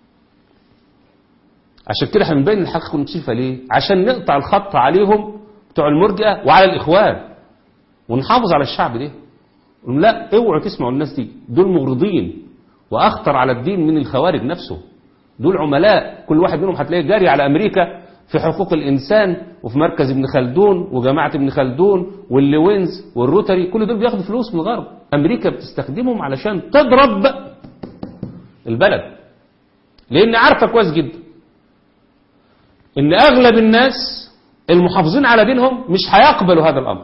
B: عشان كده احنا بنبين الحقيقه ونكشفها ليه عشان نقطع الخط عليهم بتوع المرجئه وعلى الاخوان ونحافظ على الشعب ده لا اوعوا تسمعوا الناس دي دول مغرضين واخطر على الدين من الخوارج نفسه دول عملاء كل واحد منهم هتلاقيه جاري على امريكا في حقوق الانسان وفي مركز ابن خلدون وجماعه ابن خلدون واللوينز والروتري كل دول بياخدوا فلوس من الغرب امريكا بتستخدمهم علشان تضرب البلد لان عارفه كويس جدا ان اغلب الناس المحافظين على دينهم مش هيقبلوا هذا الامر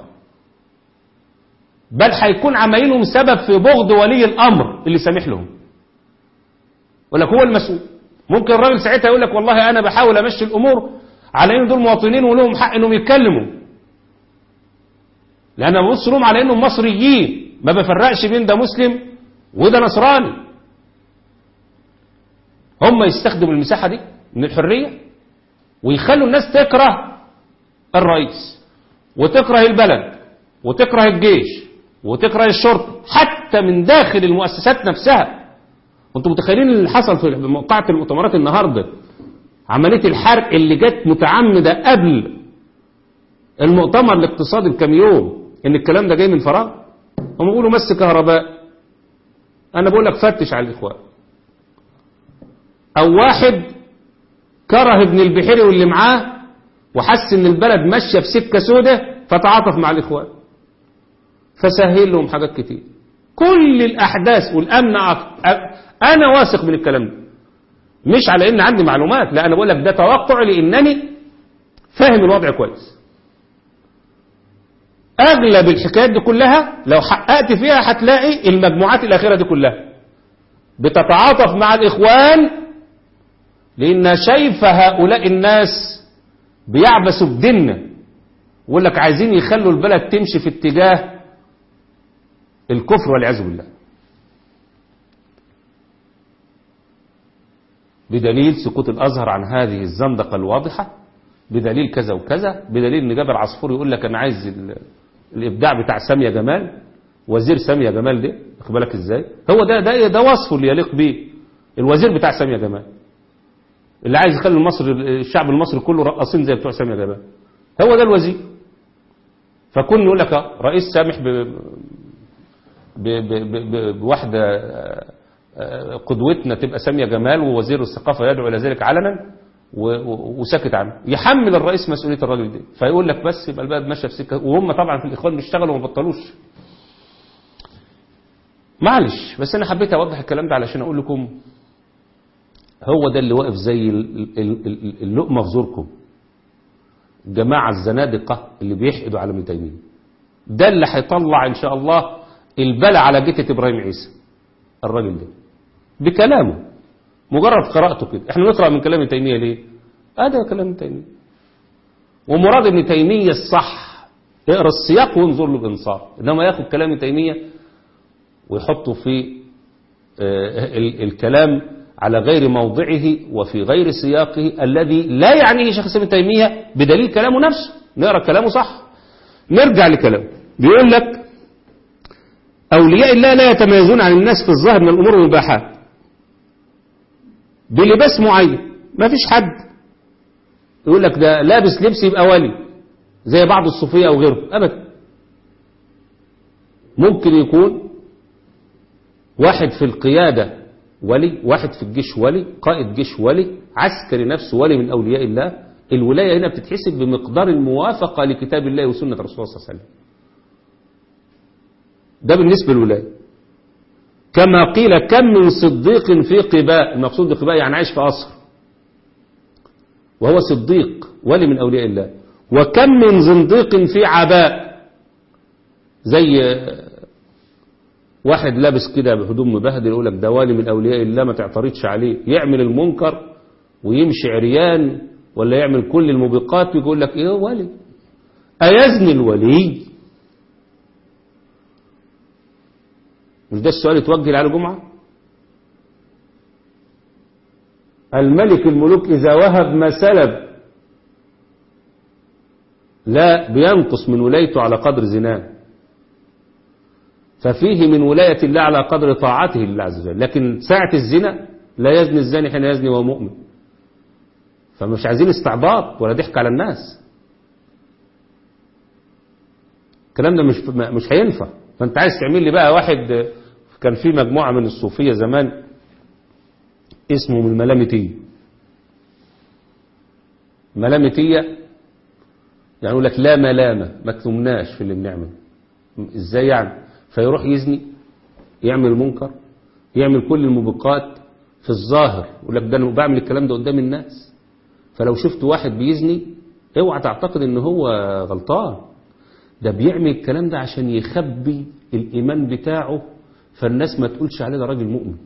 B: بل هيكون عمايلهم سبب في بغض ولي الامر اللي سامح لهم يقول لك هو المسؤول ممكن الراجل ساعتها يقول لك والله انا بحاول امشي الامور على ان دول مواطنين ولهم حق انهم يتكلموا لان ببص لهم على انهم مصريين ما بفرقش بين ده مسلم وده نصراني هم يستخدموا المساحه دي من الحريه ويخلوا الناس تكره الرئيس وتكره البلد وتكره الجيش وتكره الشرطة حتى من داخل المؤسسات نفسها وانتم متخيلين اللي حصل في موقعة المؤتمرات النهاردة عملية الحرق اللي جت متعمدة قبل المؤتمر الاقتصادي بكام يوم ان الكلام ده جاي من فراغ هم بيقولوا مس كهرباء انا بقول لك فتش على الاخوان او واحد كره ابن البحيري واللي معاه وحس ان البلد ماشيه في سكه سودة فتعاطف مع الاخوان فسهل لهم حاجات كتير كل الاحداث والامن أك- أ- انا واثق من الكلام ده مش على ان عندي معلومات لا انا بقول لك ده توقع لانني فاهم الوضع كويس اغلب الحكايات دي كلها لو حققت فيها هتلاقي المجموعات الاخيره دي كلها بتتعاطف مع الاخوان لان شايفه هؤلاء الناس بيعبثوا بديننا ويقول لك عايزين يخلوا البلد تمشي في اتجاه الكفر والعياذ بالله بدليل سكوت الازهر عن هذه الزندقه الواضحه بدليل كذا وكذا بدليل ان جابر عصفور يقول لك انا عايز ال- الابداع بتاع ساميه جمال وزير ساميه جمال ده واخد بالك ازاي هو ده ده ده وصفه اللي يليق بيه الوزير بتاع ساميه جمال اللي عايز يخلي مصر الشعب المصري كله رقاصين زي بتوع ساميه جمال هو ده الوزير فكون يقول لك آه، رئيس سامح ب ب ب ب ب بواحده آه، آه، قدوتنا تبقى ساميه جمال ووزير الثقافه يدعو الى ذلك علنا و- و- وسكت عنه يحمل الرئيس مسؤوليه الراجل ده فيقول لك بس يبقى البلد ماشيه في سكه وهم طبعا في الاخوان بيشتغلوا وما بطلوش معلش بس انا حبيت اوضح الكلام ده علشان اقول لكم هو ده اللي واقف زي ال- ال- ال- اللقمه في زوركم جماعه الزنادقه اللي بيحقدوا على ابن تيميه ده اللي هيطلع ان شاء الله البلاء على جتة ابراهيم عيسى الراجل ده بكلامه مجرد قراءته كده احنا نقرا من كلام ابن تيميه ليه هذا كلام ابن تيميه ومراد ابن تيميه الصح اقرا السياق وانظر له بانصاف انما ياخد كلام ابن تيميه ويحطه في آه، ال- الكلام على غير موضعه وفي غير سياقه الذي لا يعنيه شيخ الاسلام ابن تيميه بدليل كلامه نفسه نقرا كلامه صح نرجع لكلامه بيقول لك أولياء الله لا يتميزون عن الناس في الظاهر من الأمور المباحات بلباس معين ما فيش حد يقول لك ده لابس لبس يبقى ولي زي بعض الصوفية أو غيره أبدا ممكن يكون واحد في القيادة ولي واحد في الجيش ولي قائد جيش ولي عسكري نفسه ولي من أولياء الله الولاية هنا بتتحسب بمقدار الموافقة لكتاب الله وسنة رسول الله صلى الله عليه وسلم ده بالنسبة للولاية كما قيل كم من صديق في قباء المقصود بقباء يعني عايش في قصر وهو صديق ولي من أولياء الله وكم من زنديق في عباء زي واحد لابس كده بهدوم مبهدل يقول لك ده والي من أولياء الله ما تعترضش عليه يعمل المنكر ويمشي عريان ولا يعمل كل الموبقات ويقول لك ايه هو ولي أيزني الولي مش ده السؤال يتوجه على جمعة الملك الملوك إذا وهب ما سلب لا بينقص من ولايته على قدر زناه ففيه من ولاية الله على قدر طاعته لله عز وجل لكن ساعة الزنا لا يزني الزاني حين يزني وهو مؤمن فمش عايزين استعباط ولا ضحك على الناس الكلام ده مش مش هينفع فانت عايز تعمل لي بقى واحد كان في مجموعة من الصوفية زمان اسمهم الملامتية ملامتية يعني يقول لك لا ملامة ما تلومناش في اللي بنعمل ازاي يعني فيروح يزني يعمل المنكر يعمل كل الموبقات في الظاهر يقول لك ده انا بعمل الكلام ده قدام الناس فلو شفت واحد بيزني اوعى تعتقد ان هو غلطان ده بيعمل الكلام ده عشان يخبي الإيمان بتاعه فالناس ما تقولش عليه ده راجل مؤمن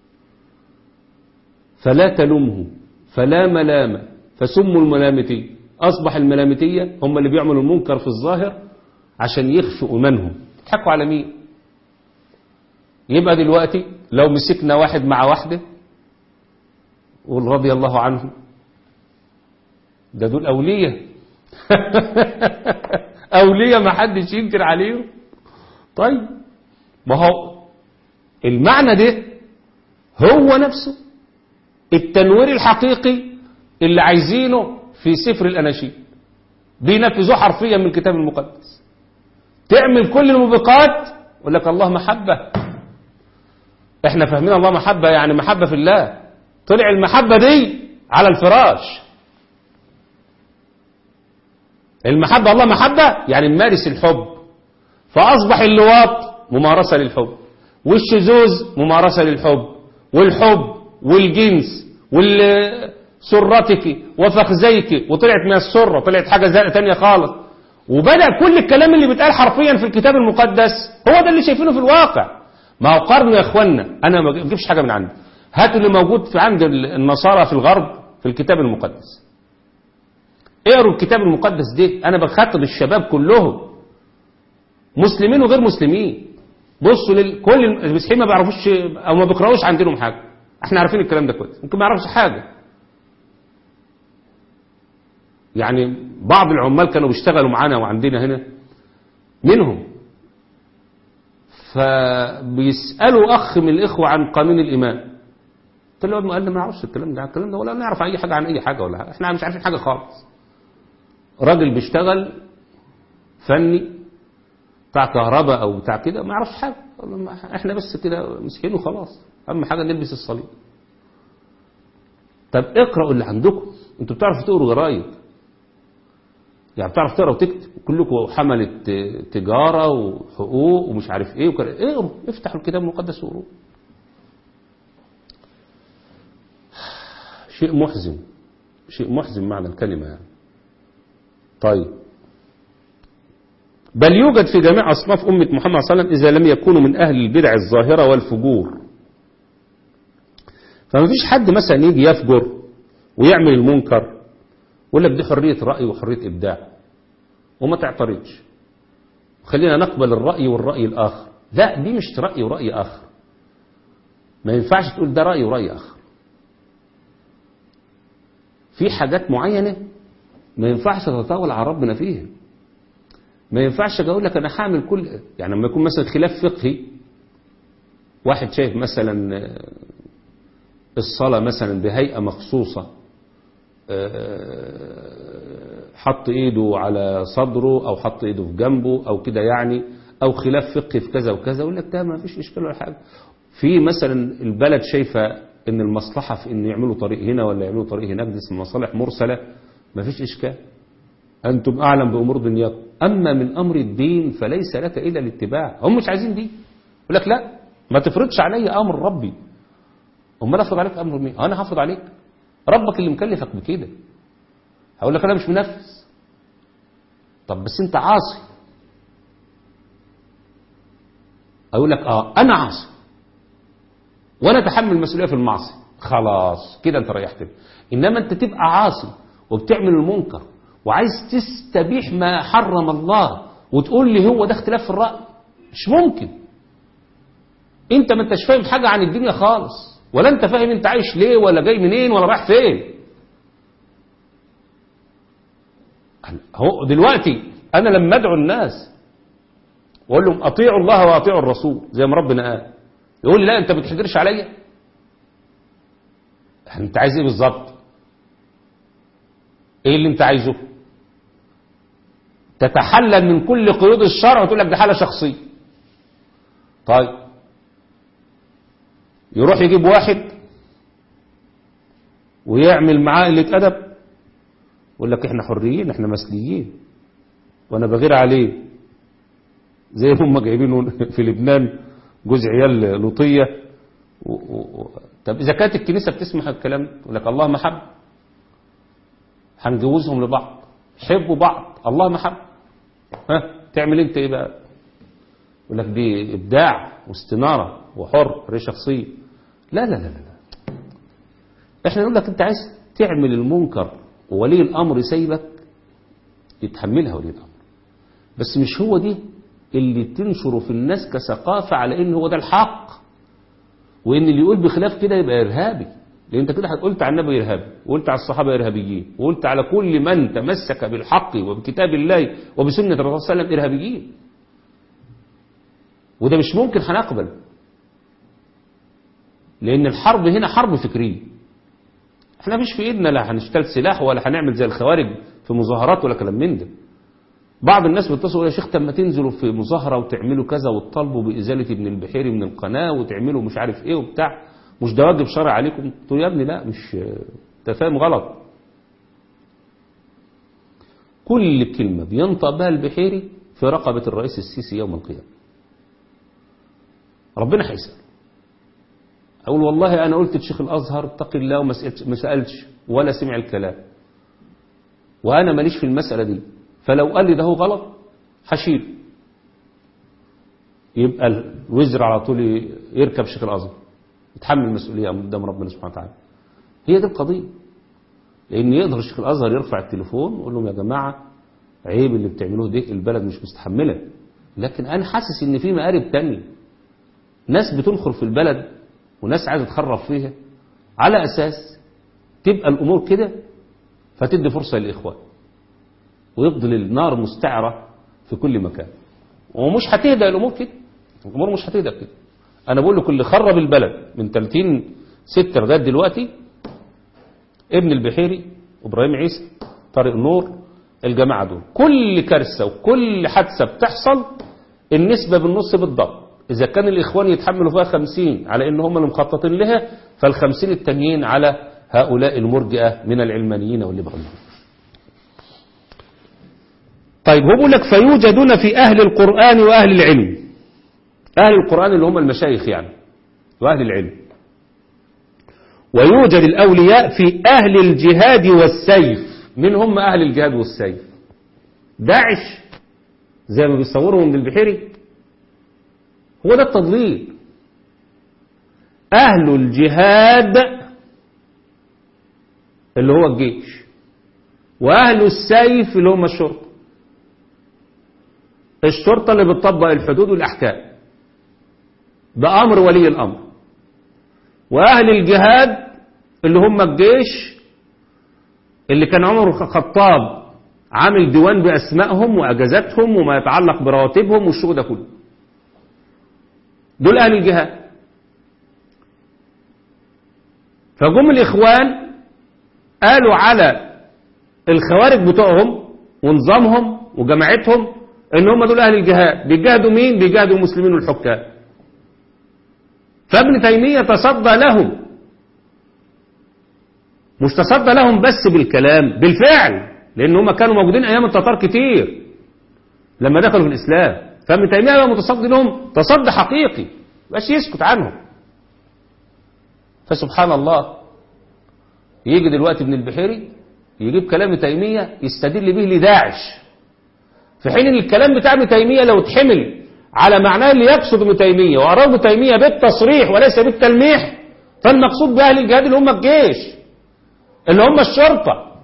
B: فلا تلومه فلا ملامة فسموا الملامتية أصبح الملامتية هم اللي بيعملوا المنكر في الظاهر عشان يخفوا إيمانهم تضحكوا على مين يبقى دلوقتي لو مسكنا واحد مع واحدة قول رضي الله عنه ده دول أولية أولياء ما حدش ينكر عليهم طيب ما هو المعنى ده هو نفسه التنوير الحقيقي اللي عايزينه في سفر الأناشيد بينفذوه حرفيا من الكتاب المقدس تعمل كل الموبقات يقول لك الله محبة احنا فاهمين الله محبة يعني محبة في الله طلع المحبة دي على الفراش المحبة الله محبة يعني نمارس الحب فأصبح اللواط ممارسة للحب والشذوذ ممارسة للحب والحب والجنس والسرتك وفخذيك وطلعت من السرة طلعت حاجة زي تانية خالص وبدأ كل الكلام اللي بيتقال حرفيا في الكتاب المقدس هو ده اللي شايفينه في الواقع ما هو قارنوا يا اخوانا انا ما بجيبش حاجة من عندي هاتوا اللي موجود في عند النصارى في الغرب في الكتاب المقدس اقروا الكتاب المقدس ده انا بخاطب الشباب كلهم مسلمين وغير مسلمين بصوا لل... كل المسيحيين ما بيعرفوش او ما بيقراوش عندهم حاجه احنا عارفين الكلام ده كويس ممكن ما يعرفش حاجه يعني بعض العمال كانوا بيشتغلوا معانا وعندنا هنا منهم فبيسالوا اخ من الاخوه عن قانون الايمان قلت له قال لي ما نعرفش الكلام ده الكلام ده ولا نعرف اي حاجه عن اي حاجه ولا حاجة. احنا مش عارفين حاجه خالص راجل بيشتغل فني بتاع كهرباء او بتاع كده ما يعرفش حاجه احنا بس كده مسكين وخلاص اهم حاجه نلبس الصليب طب اقرأوا اللي عندكم انتوا بتعرفوا تقروا جرايد يعني بتعرف تقرا وتكتب كلكم حملة تجارة وحقوق ومش عارف ايه وكده اقروا افتحوا الكتاب المقدس واقروه شيء محزن شيء محزن معنى الكلمة يعني طيب بل يوجد في جميع أصناف أمة محمد صلى الله عليه وسلم إذا لم يكونوا من أهل البدع الظاهرة والفجور فما فيش حد مثلا يجي يفجر ويعمل المنكر ويقول لك دي حرية رأي وحرية إبداع وما تعترضش خلينا نقبل الرأي والرأي الآخر لا دي مش رأي ورأي آخر ما ينفعش تقول ده رأي ورأي آخر في حاجات معينة ما ينفعش تتطاول على ربنا فيها ما ينفعش اقول لك انا هعمل كل يعني لما يكون مثلا خلاف فقهي واحد شايف مثلا الصلاة مثلا بهيئة مخصوصة حط ايده على صدره او حط ايده في جنبه او كده يعني او خلاف فقهي في كذا وكذا يقول لك ده ما فيش اشكال ولا حاجه في مثلا البلد شايفه ان المصلحه في ان يعملوا طريق هنا ولا يعملوا طريق هناك دي اسمها مصالح مرسله ما فيش اشكال انتم اعلم بامور دنياكم اما من امر الدين فليس لك الا الاتباع هم مش عايزين دي يقول لك لا ما تفرضش علي امر ربي امال افرض عليك امر مين انا هفرض عليك ربك اللي مكلفك بكده هقول لك انا مش منفذ طب بس انت عاصي اقول لك اه انا عاصي وانا اتحمل المسؤوليه في المعصيه خلاص كده انت ريحتني انما انت تبقى عاصي وبتعمل المنكر وعايز تستبيح ما حرم الله وتقول لي هو ده اختلاف في الراي مش ممكن انت ما انتش فاهم حاجه عن الدنيا خالص ولا انت فاهم انت عايش ليه ولا جاي منين ولا رايح فين هو دلوقتي انا لما ادعو الناس واقول لهم اطيعوا الله واطيعوا الرسول زي ما ربنا قال يقول لي لا انت ما بتحجرش عليا انت عايز ايه بالظبط ايه اللي انت عايزه تتحلل من كل قيود الشرع وتقول لك دي حاله شخصيه طيب يروح يجيب واحد ويعمل معاه قله ادب يقول لك احنا حريين احنا مسليين وانا بغير عليه زي هم جايبينه في لبنان جوز عيال لوطيه و... و... طب اذا كانت الكنيسه بتسمح الكلام يقول لك الله محب هنجوزهم لبعض حبوا بعض الله محب ها تعمل انت ايه بقى يقول لك دي ابداع واستناره وحر حريه شخصيه لا لا لا لا احنا نقول لك انت عايز تعمل المنكر وولي الامر سايبك يتحملها ولي الامر بس مش هو دي اللي تنشره في الناس كثقافه على ان هو ده الحق وان اللي يقول بخلاف كده يبقى ارهابي لان انت كده قلت على النبي ارهابي وقلت على الصحابه ارهابيين وقلت على كل من تمسك بالحق وبكتاب الله وبسنه الرسول صلى الله عليه وسلم ارهابيين وده مش ممكن هنقبل لان الحرب هنا حرب فكريه احنا مش في ايدنا لا هنشتغل سلاح ولا هنعمل زي الخوارج في مظاهرات ولا كلام من ده بعض الناس بيتصلوا يا شيخ طب ما تنزلوا في مظاهره وتعملوا كذا وتطالبوا بازاله ابن البحيري من القناه وتعملوا مش عارف ايه وبتاع مش ده واجب شرعي عليكم تقول يا ابني لا مش انت فاهم غلط كل كلمه بينطق بها البحيري في رقبه الرئيس السيسي يوم القيامه ربنا هيسال اقول والله انا قلت لشيخ الازهر اتق الله وما سألتش- ما سالش ولا سمع الكلام وانا ماليش في المساله دي فلو قال لي ده هو غلط هشيله يبقى الوزر على طول يركب شيخ الازهر يتحمل المسؤوليه قدام ربنا سبحانه وتعالى هي دي القضيه لان يقدر الشيخ الازهر يرفع التليفون ويقول لهم يا جماعه عيب اللي بتعملوه ده البلد مش مستحمله لكن انا حاسس ان في مقارب تانية ناس بتنخر في البلد وناس عايزه تخرب فيها على اساس تبقى الامور كده فتدي فرصه للاخوان ويفضل النار مستعره في كل مكان ومش هتهدى الامور كده الامور مش هتهدى كده انا بقول لكم اللي خرب البلد من 30 6 لغايه دلوقتي ابن البحيري وابراهيم عيسى طارق نور الجماعه دول كل كارثه وكل حادثه بتحصل النسبه بالنص بالضبط اذا كان الاخوان يتحملوا فيها 50 على ان هم اللي مخططين لها فال50 التانيين على هؤلاء المرجئه من العلمانيين والليبراليين طيب هو بيقول لك فيوجدون في أهل القرآن وأهل العلم أهل القرآن اللي هم المشايخ يعني وأهل العلم ويوجد الأولياء في أهل الجهاد والسيف من هم أهل الجهاد والسيف داعش زي ما بيصوروا من البحيري هو ده التضليل أهل الجهاد اللي هو الجيش وأهل السيف اللي هم الشرطة الشرطة اللي بتطبق الحدود والأحكام ده أمر ولي الأمر وأهل الجهاد اللي هم الجيش اللي كان عمر الخطاب عامل ديوان بأسمائهم وأجازاتهم وما يتعلق برواتبهم والشغل ده كله دول أهل الجهاد فجم الإخوان قالوا على الخوارج بتوعهم ونظامهم وجماعتهم ان هم دول اهل الجهاد بيجاهدوا مين بيجاهدوا المسلمين والحكام فابن تيمية تصدى لهم مش تصدى لهم بس بالكلام بالفعل لان هم كانوا موجودين ايام التتار كتير لما دخلوا في الاسلام فابن تيمية بقى متصدي لهم تصدي حقيقي بس يسكت عنهم فسبحان الله يجي دلوقتي ابن البحيري يجيب كلام تيمية يستدل به لداعش في حين ان الكلام بتاع ابن تيمية لو اتحمل على معناه اللي يقصد ابن تيمية وأراد ابن تيمية بالتصريح وليس بالتلميح فالمقصود بأهل الجهاد اللي هم الجيش اللي هم الشرطة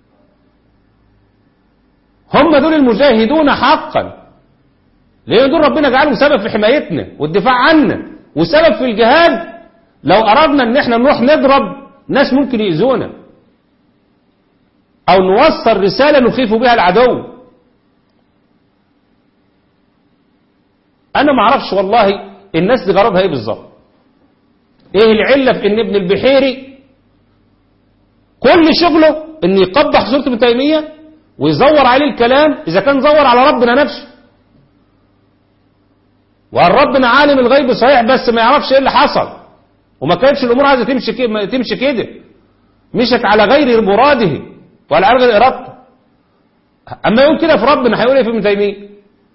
B: هم دول المجاهدون حقا لأن دول ربنا جعلهم سبب في حمايتنا والدفاع عنا وسبب في الجهاد لو أردنا ان احنا نروح نضرب ناس ممكن يأذونا أو نوصل رسالة نخيف بها العدو انا ما اعرفش والله الناس دي غرضها ايه بالظبط ايه العله في ان ابن البحيري كل شغله ان يقبح صوره ابن تيميه ويزور عليه الكلام اذا كان زور على ربنا نفسه وقال ربنا عالم الغيب صحيح بس ما يعرفش ايه اللي حصل وما كانتش الامور عايزه تمشي كده تمشي كده مشت على غير مراده وعلى غير ارادته اما يقول كده في ربنا هيقول ايه في ابن تيميه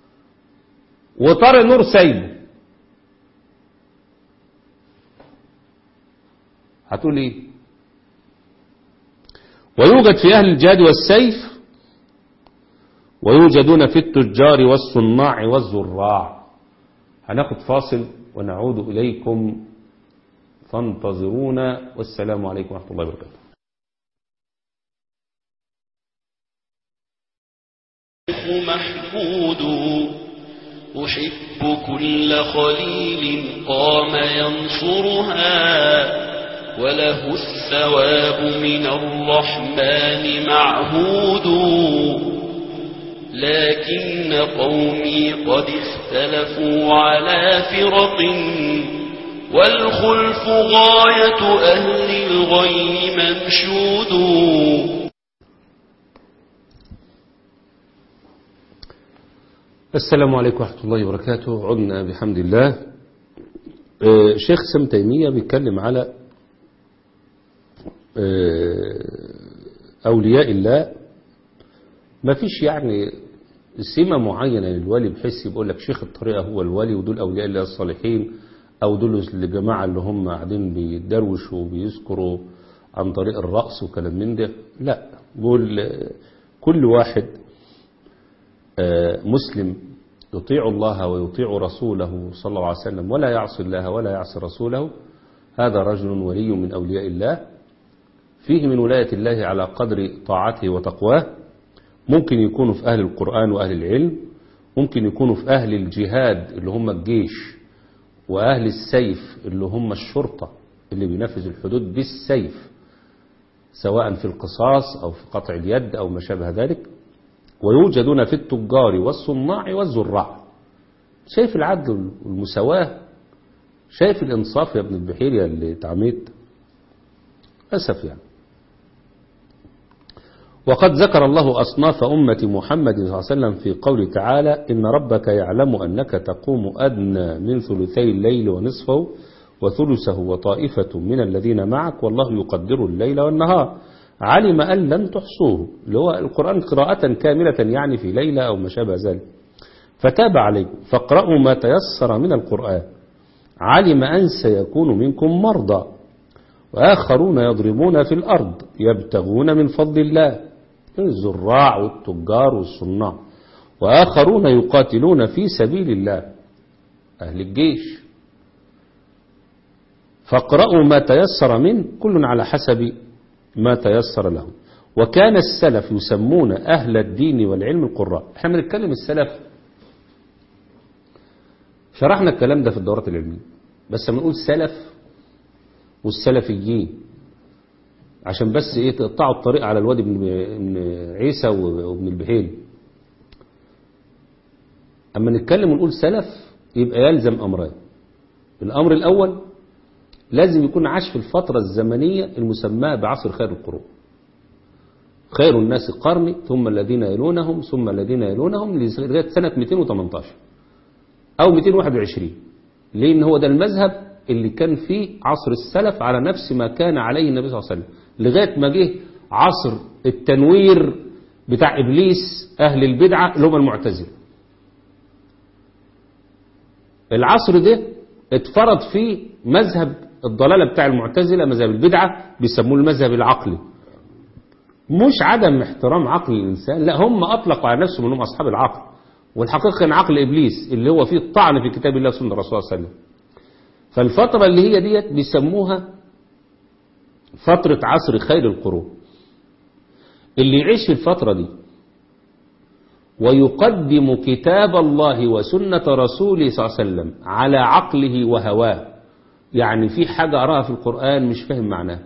B: وطارق نور سايبه هتقول ايه ويوجد في اهل الجهاد والسيف ويوجدون في التجار والصناع والزراع هناخد فاصل ونعود اليكم فانتظرونا والسلام عليكم ورحمه الله وبركاته
A: محمود أحب كل خليل قام ينصرها وله الثواب من الرحمن معهود لكن قومي قد اختلفوا على فرق والخلف غاية أهل الغي منشود
B: السلام عليكم ورحمة الله وبركاته عدنا بحمد الله آه، شيخ سم تيمية بيتكلم على آه، أولياء الله ما فيش يعني سمة معينة للولي بحيث يقول لك شيخ الطريقة هو الولي ودول أولياء الله الصالحين أو دول الجماعة اللي هم قاعدين بيدروشوا وبيذكروا عن طريق الرأس وكلام من ده لا بقول آه، كل واحد مسلم يطيع الله ويطيع رسوله صلى الله عليه وسلم ولا يعصي الله ولا يعصي رسوله هذا رجل ولي من أولياء الله فيه من ولاية الله على قدر طاعته وتقواه ممكن يكونوا في أهل القرآن وأهل العلم ممكن يكونوا في أهل الجهاد اللي هم الجيش وأهل السيف اللي هم الشرطة اللي بينفذ الحدود بالسيف سواء في القصاص أو في قطع اليد أو ما شابه ذلك ويوجدون في التجار والصناع والزراع شايف العدل والمساواة شايف الإنصاف يا ابن البحير يا اللي اتعميت أسف يعني وقد ذكر الله أصناف أمة محمد صلى الله عليه وسلم في قوله تعالى إن ربك يعلم أنك تقوم أدنى من ثلثي الليل ونصفه وثلثه وطائفة من الذين معك والله يقدر الليل والنهار علم أن لن تحصوه اللي هو القرآن قراءة كاملة يعني في ليلة أو ما شابه ذلك فتاب عليكم فاقرأوا ما تيسر من القرآن علم أن سيكون منكم مرضى وآخرون يضربون في الأرض يبتغون من فضل الله الزراع والتجار والصناع وآخرون يقاتلون في سبيل الله أهل الجيش فاقرأوا ما تيسر منه كل على حسب ما تيسر لهم وكان السلف يسمون أهل الدين والعلم القراء احنا بنتكلم السلف شرحنا الكلام ده في الدورات العلمية بس لما نقول سلف والسلفيين عشان بس ايه تقطعوا الطريق على الواد ابن عيسى وابن البهيل اما نتكلم ونقول سلف يبقى يلزم امرين الامر الاول لازم يكون عاش في الفترة الزمنية المسماة بعصر خير القرون خير الناس قرني ثم الذين يلونهم ثم الذين يلونهم لغاية سنة 218 أو 221 لأن هو ده المذهب اللي كان فيه عصر السلف على نفس ما كان عليه النبي صلى الله عليه وسلم لغاية ما جه عصر التنوير بتاع إبليس أهل البدعة اللي هم المعتزلة العصر ده اتفرض فيه مذهب الضلالة بتاع المعتزلة مذهب البدعة بيسموه المذهب العقلي مش عدم احترام عقل الإنسان لا هم أطلقوا على نفسهم أنهم أصحاب العقل والحقيقة كان عقل إبليس اللي هو فيه الطعن في كتاب الله وسنة الرسول صلى الله عليه وسلم فالفترة اللي هي ديت بيسموها فترة عصر خير القرون اللي يعيش في الفترة دي ويقدم كتاب الله وسنة رسوله صلى الله عليه وسلم على عقله وهواه يعني في حاجة أراها في القرآن مش فاهم معناها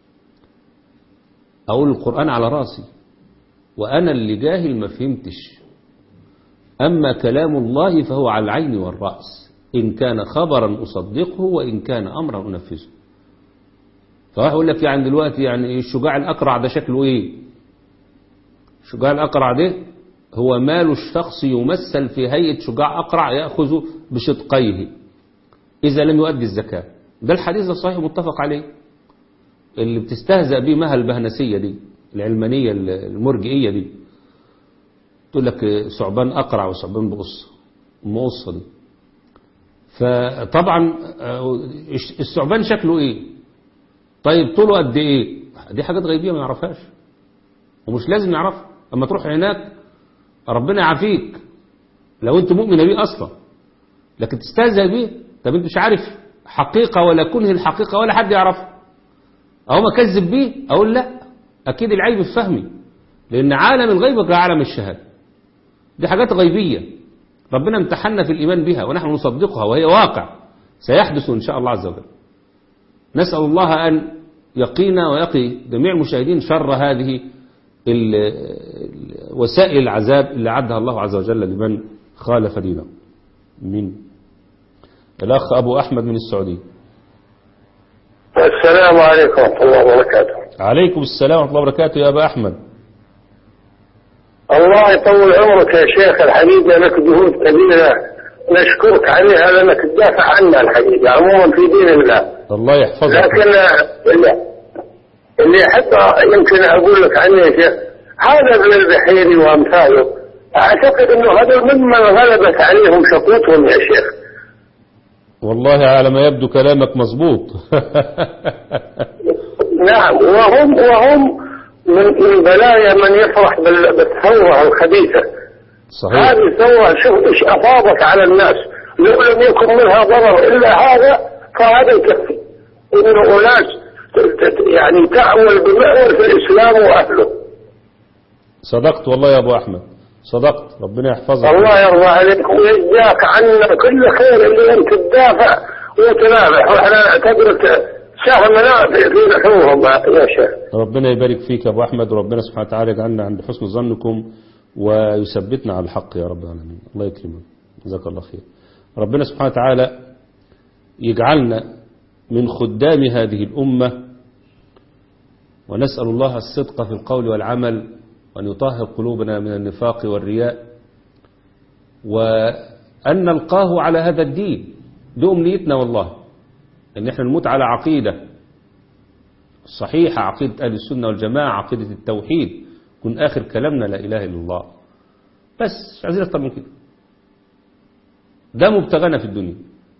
B: أقول القرآن على راسي وأنا اللي جاهل ما فهمتش أما كلام الله فهو على العين والرأس إن كان خبرا أصدقه وإن كان أمرا أنفذه فواحد يقول لك يعني دلوقتي يعني الشجاع الأقرع ده شكله إيه الشجاع الأقرع ده هو مال الشخص يمثل في هيئة شجاع أقرع يأخذ بشدقيه إذا لم يؤدي الزكاة ده الحديث الصحيح متفق عليه اللي بتستهزأ به مها البهنسية دي العلمانية المرجئية دي تقول لك ثعبان أقرع وثعبان بقص مقصة دي فطبعا الثعبان شكله ايه طيب طوله قد ايه دي حاجات غيبية ما يعرفهاش ومش لازم يعرفها اما تروح هناك ربنا يعافيك لو انت مؤمن بيه اصلا لكن تستهزأ بيه طب انت مش عارف حقيقة ولا كنه الحقيقة ولا حد يعرفها اهو ما كذب بيه اقول لا اكيد العيب في فهمي لان عالم الغيب غير عالم الشهادة دي حاجات غيبية ربنا امتحنا في الإيمان بها ونحن نصدقها وهي واقع سيحدث إن شاء الله عز وجل نسأل الله أن يقينا ويقي جميع المشاهدين شر هذه ال- ال- وسائل العذاب اللي عدها الله عز وجل لمن خالف دينه من الأخ أبو أحمد من السعودية
C: السلام عليكم ورحمة الله وبركاته
B: عليكم السلام ورحمة الله وبركاته يا أبا أحمد
C: الله يطول عمرك يا شيخ الحقيقة لك جهود كبيرة نشكرك عليها لأنك تدافع عنا الحقيقة عموما في دين الله
B: الله يحفظك
C: لكن اللي, اللي حتى يمكن أقول لك عنه يا شيخ هذا ابن البحيري وأمثاله أعتقد أنه هذا ممن غلبت عليهم شقوتهم يا شيخ
B: والله على ما يبدو كلامك مظبوط
C: نعم وهم وهم من من بلايا من يفرح بال- بالثورة الخبيثة
B: صحيح
C: هذه الثورة شوف ايش افاضت على الناس لو لم يكن منها ضرر الا هذا فهذا يكفي انه اناس ت- ت- يعني تعمل بمعول في الاسلام واهله
B: صدقت والله يا أبو أحمد صدقت ربنا يحفظك
C: الله يرضى عليك ويجزاك عنا كل خير اللي انت تدافع وتنافع واحنا نعتبرك سهمنا في في نحورهم يا شيخ
B: ربنا يبارك فيك يا أبو أحمد وربنا سبحانه وتعالى يجعلنا عند حسن ظنكم ويثبتنا على الحق يا رب العالمين الله يكرمك جزاك الله خير ربنا سبحانه وتعالى يجعلنا من خدام هذه الأمة ونسأل الله الصدق في القول والعمل وأن يطهر قلوبنا من النفاق والرياء وأن نلقاه على هذا الدين دي أمنيتنا والله أن احنا نموت على عقيدة صحيحة عقيدة أهل السنة والجماعة عقيدة التوحيد يكون آخر كلامنا لا إله إلا الله بس مش عايزين أكتر من كده ده مبتغانا في الدنيا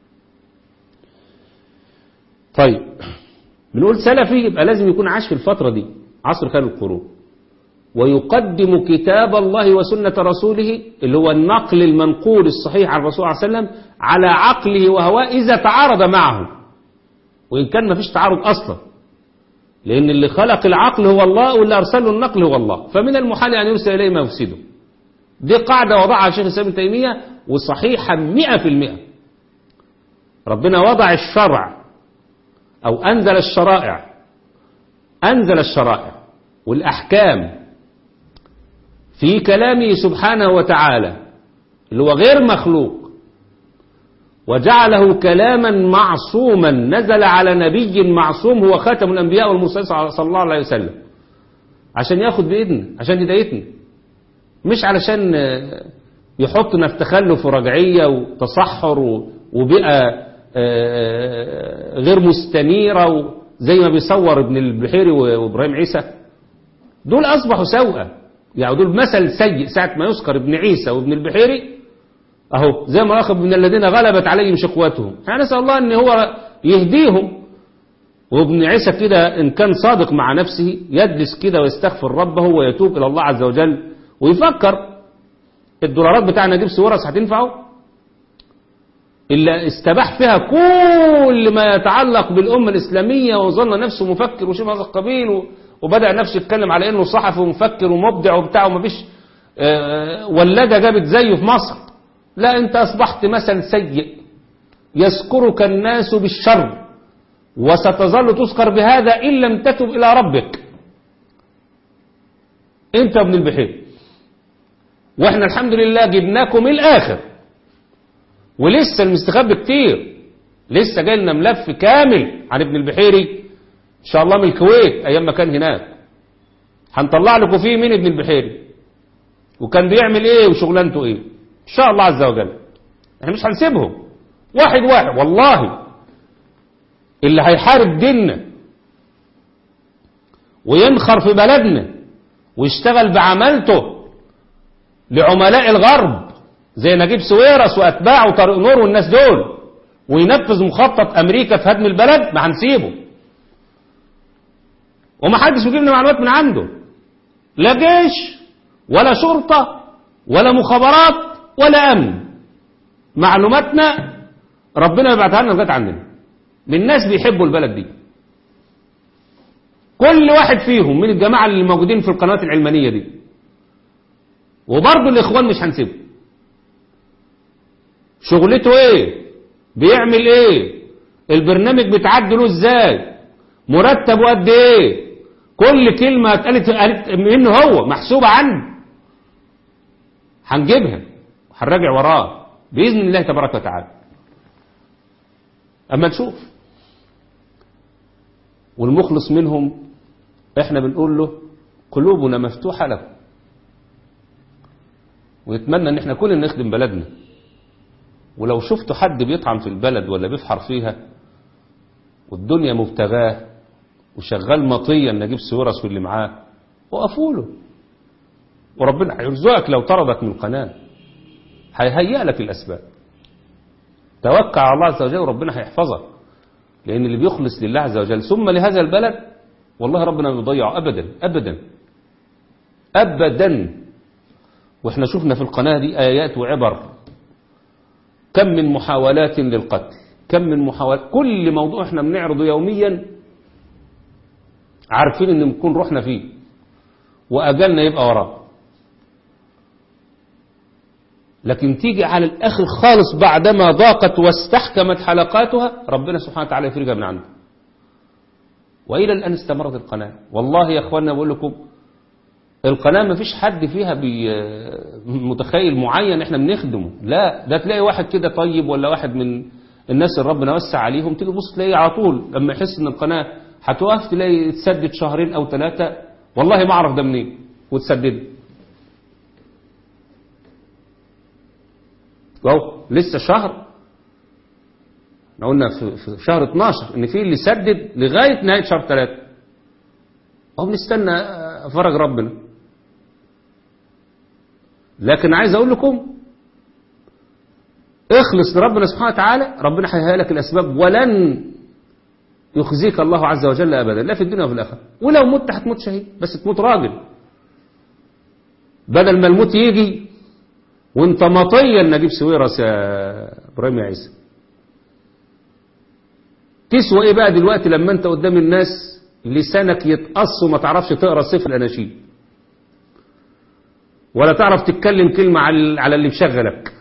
B: طيب بنقول سلفي يبقى لازم يكون عاش في الفترة دي عصر خير القرون ويقدم كتاب الله وسنة رسوله اللي هو النقل المنقول الصحيح عن الرسول صلى الله عليه وسلم على عقله وهواه إذا تعارض معه وإن كان ما فيش تعارض أصلا لأن اللي خلق العقل هو الله واللي أرسل له النقل هو الله فمن المحال أن يرسل إليه ما يفسده دي قاعدة وضعها شيخ الإسلام ابن تيمية وصحيحة مئة في المئة ربنا وضع الشرع أو أنزل الشرائع أنزل الشرائع والأحكام في كلامه سبحانه وتعالى اللي هو غير مخلوق وجعله كلاما معصوما نزل على نبي معصوم هو خاتم الأنبياء والمرسلين صلى الله عليه وسلم عشان ياخد بإذنه عشان هدايتنا مش علشان آه، يحطنا في تخلف ورجعية وتصحر و- وبيئة آه، غير مستنيرة زي ما بيصور ابن البحيري و- وابراهيم عيسى دول أصبحوا سوءا يعني دول مثل سيء ساعة ما يذكر ابن عيسى وابن البحيري اهو زي ما اخذ من الذين غلبت عليهم شقوتهم احنا نسال الله ان هو يهديهم وابن عيسى كده ان كان صادق مع نفسه يجلس كده ويستغفر ربه ويتوب الى الله عز وجل ويفكر الدولارات بتاع نجيب سويرس هتنفعه إلا استباح فيها كل ما يتعلق بالأمة الإسلامية وظن نفسه مفكر وشبه هذا القبيل و- وبدأ نفسه يتكلم على إنه صحفي ومفكر ومبدع وبتاع ومفيش آه، ولادة جابت زيه في مصر لا أنت أصبحت مثل سيء يذكرك الناس بالشر وستظل تذكر بهذا إن لم تتب إلى ربك أنت ابن البحير واحنا الحمد لله جبناكم الآخر ولسه المستخبي كتير لسه جاي لنا ملف كامل عن ابن البحيري ان شاء الله من الكويت ايام ما كان هناك هنطلع لكم فيه مين ابن البحيري وكان بيعمل ايه وشغلانته ايه ان شاء الله عز وجل احنا مش هنسيبهم واحد واحد والله اللي هيحارب ديننا وينخر في بلدنا ويشتغل بعملته لعملاء الغرب زي نجيب سويرس واتباعه وطارق نور والناس دول وينفذ مخطط امريكا في هدم البلد ما هنسيبه وما حدش بيجيب لنا معلومات من عنده لا جيش ولا شرطة ولا مخابرات ولا امن معلوماتنا ربنا يبعتها لنا لغايه عندنا من ناس بيحبوا البلد دي كل واحد فيهم من الجماعة اللي موجودين في القنوات العلمانية دي وبرضه الإخوان مش هنسيبه شغلته ايه بيعمل ايه البرنامج بتعدله ازاي مرتبه قد ايه كل كلمة اتقالت قالت منه هو محسوبة عنه هنجيبها هنراجع وراه بإذن الله تبارك وتعالى أما نشوف والمخلص منهم احنا بنقول له قلوبنا مفتوحة له ونتمنى ان احنا كلنا نخدم بلدنا ولو شفتوا حد بيطعن في البلد ولا بيفحر فيها والدنيا مبتغاه وشغال مطيا نجيب سويرس واللي معاه وقفوا له وربنا هيرزقك لو طردك من القناة هيهيئ لك الأسباب توكل على الله عز وجل وربنا هيحفظك لأن اللي بيخلص لله عز وجل ثم لهذا البلد والله ربنا ما يضيعه أبدا أبدا أبدا واحنا شفنا في القناة دي آيات وعبر كم من محاولات للقتل كم من محاولات كل موضوع احنا بنعرضه يوميا عارفين ان نكون رحنا فيه واجلنا يبقى وراه لكن تيجي على الاخر خالص بعدما ضاقت واستحكمت حلقاتها ربنا سبحانه وتعالى يفرجها من عنده والى الان استمرت القناه والله يا اخوانا بقول لكم القناه ما فيش حد فيها بي متخيل معين احنا بنخدمه لا ده تلاقي واحد كده طيب ولا واحد من الناس اللي ربنا وسع عليهم تيجي تبص تلاقيه على طول لما يحس ان القناه هتقف تلاقي تسدد شهرين او ثلاثه والله ما اعرف ده منين وتسدد اهو لسه شهر احنا قلنا في في شهر 12 ان في اللي سدد لغايه نهايه شهر 3 اهو بنستنى فرج ربنا لكن عايز اقول لكم اخلص لربنا سبحانه وتعالى ربنا هيهيئ لك الاسباب ولن يخزيك الله عز وجل ابدا لا في الدنيا وفي الاخره ولو مت هتموت شهيد بس تموت راجل بدل ما الموت يجي وانت مطيا نجيب سويرس يا ابراهيم يا عيسى تسوى ايه بقى دلوقتي لما انت قدام الناس لسانك يتقص وما تعرفش تقرا سفر الاناشيد ولا تعرف تتكلم كلمه على على اللي مشغلك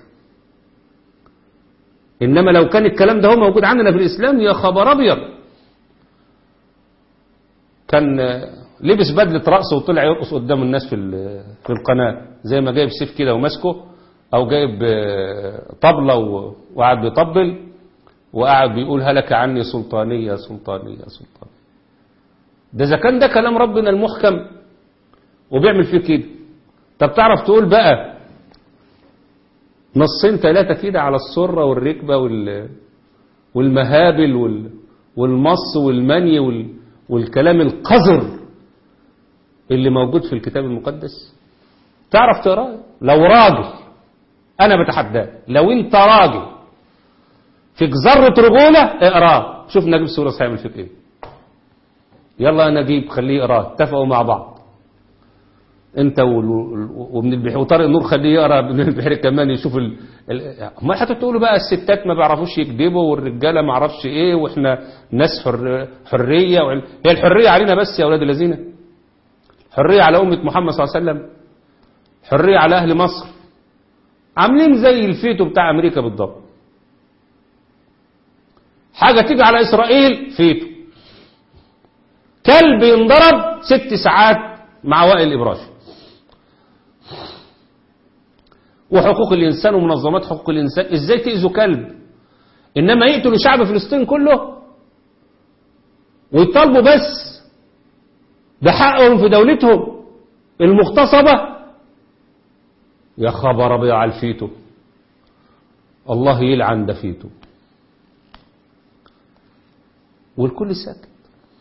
B: انما لو كان الكلام ده هو موجود عندنا في الاسلام يا خبر ابيض كان لبس بدله رأسه وطلع يرقص قدام الناس في في القناه زي ما جايب سيف كده وماسكه او جايب طبله وقاعد بيطبل وقاعد بيقول هلك عني سلطانيه سلطانيه سلطانيه ده اذا كان ده كلام ربنا المحكم وبيعمل فيه كده طب تعرف تقول بقى نصين ثلاثة كده على السرة والركبة وال والمهابل وال والمص والمني وال والكلام القذر اللي موجود في الكتاب المقدس تعرف تقراه لو راجل انا بتحداك لو انت راجل فيك ذرة رجولة اقراه شوف نجيب سورس هيعمل فيك ايه يلا يا نجيب خليه يقراه اتفقوا مع بعض انت وابن البحيري وطارق نور خليه يقرا ابن البحيري كمان يشوف ال... ال... ما هتقولوا بقى الستات ما بيعرفوش يكذبوا والرجاله ما اعرفش ايه واحنا ناس حر... حريه وعل... هي الحريه علينا بس يا اولاد الذين حريه على امه محمد صلى الله عليه وسلم حريه على اهل مصر عاملين زي الفيتو بتاع امريكا بالضبط حاجه تيجي على اسرائيل فيتو كلب ينضرب ست ساعات مع وائل الابراشي وحقوق الإنسان ومنظمات حقوق الإنسان إزاي تأذوا كلب إنما يقتلوا شعب فلسطين كله ويطالبوا بس بحقهم في دولتهم المغتصبة يا خبر ابيض على الفيتو الله يلعن ده فيتو والكل ساكت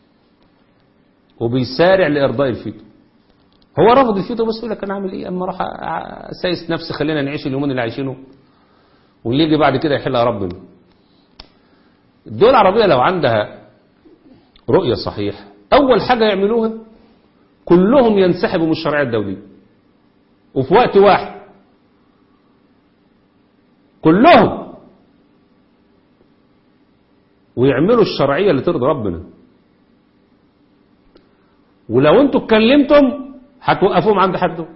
B: وبيسارع لإرضاء الفيتو هو رفض الفيتو بس يقول لك انا اعمل ايه اما اروح اسايس نفسي خلينا نعيش اليومين اللي عايشينه واللي يجي بعد كده يحلها ربنا الدول العربية لو عندها رؤية صحيحة أول حاجة يعملوها كلهم ينسحبوا من الشرعية الدولية وفي وقت واحد كلهم ويعملوا الشرعية اللي ترضي ربنا ولو انتوا اتكلمتم هتوقفوهم عند حدهم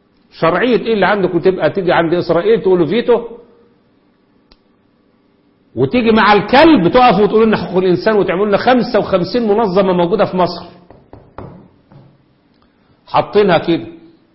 B: شرعية ايه اللي عندك وتبقى تيجي عند اسرائيل تقول له فيتو وتيجي مع الكلب تقف وتقول لنا حقوق الإنسان وتعملوا لنا 55 منظمة موجودة في مصر حاطينها كده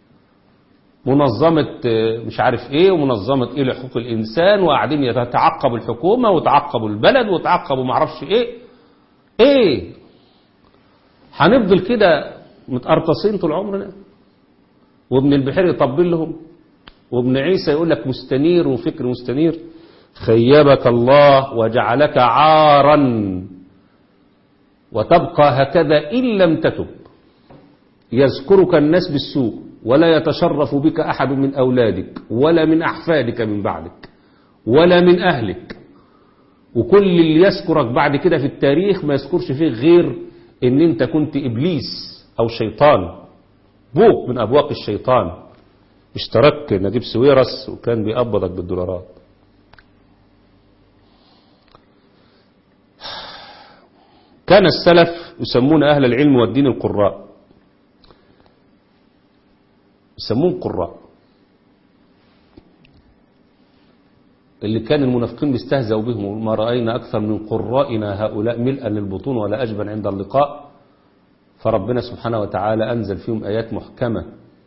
B: منظمة آه، مش عارف ايه ومنظمة ايه لحقوق الإنسان وقاعدين يتعقبوا الحكومة وتعقبوا البلد وتعقبوا معرفش ايه ايه هنفضل كده متقرطصين طول عمرنا وابن البحير يطبل لهم وابن عيسى يقول لك مستنير وفكر مستنير خيبك الله وجعلك عارا وتبقى هكذا إن لم تتب يذكرك الناس بالسوء ولا يتشرف بك أحد من أولادك ولا من أحفادك من بعدك ولا من أهلك وكل اللي يذكرك بعد كده في التاريخ ما يذكرش فيه غير ان انت كنت ابليس او شيطان بوق من ابواق الشيطان اشترك نجيب سويرس وكان بيقبضك بالدولارات كان السلف يسمون اهل العلم والدين القراء يسمون قراء اللي كان المنافقين بيستهزئوا بهم ما رأينا أكثر من قرائنا هؤلاء ملءا للبطون ولا أجبا عند اللقاء فربنا سبحانه وتعالى أنزل فيهم آيات محكمة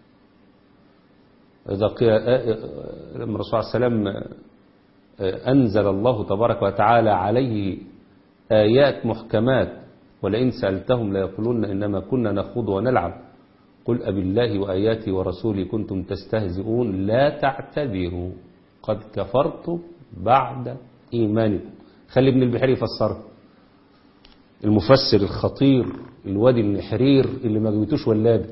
B: إذا قيل لما الرسول صلى الله عليه وسلم أنزل الله تبارك وتعالى عليه آيات محكمات ولئن سألتهم ليقولون إنما كنا نخوض ونلعب قل أب الله وآياته ورسوله كنتم تستهزئون لا تعتذروا قد كفرتم بعد إيمانكم خلي ابن البحير يفسره المفسر الخطير الوادي النحرير اللي ما جبتوش ولاد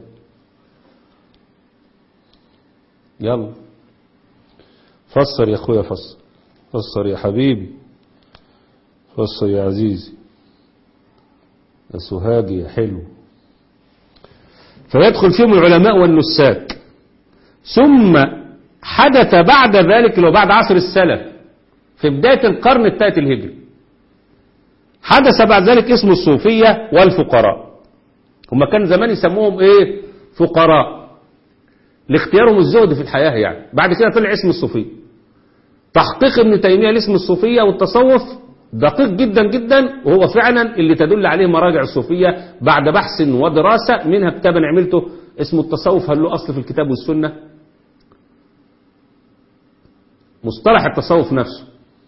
B: يلا فسر يا اخويا فسر فسر يا حبيبي فسر يا عزيزي يا سهاجي يا حلو فيدخل فيهم العلماء والنساك ثم حدث بعد ذلك اللي هو بعد عصر السلف في بداية القرن الثالث الهجري حدث بعد ذلك اسم الصوفية والفقراء هم كان زمان يسموهم ايه فقراء لاختيارهم الزهد في الحياة يعني بعد كده طلع اسم الصوفية تحقيق ابن تيمية لاسم الصوفية والتصوف دقيق جدا جدا وهو فعلا اللي تدل عليه مراجع الصوفية بعد بحث ودراسة منها كتابا عملته اسمه التصوف هل له أصل في الكتاب والسنة مصطلح التصوف نفسه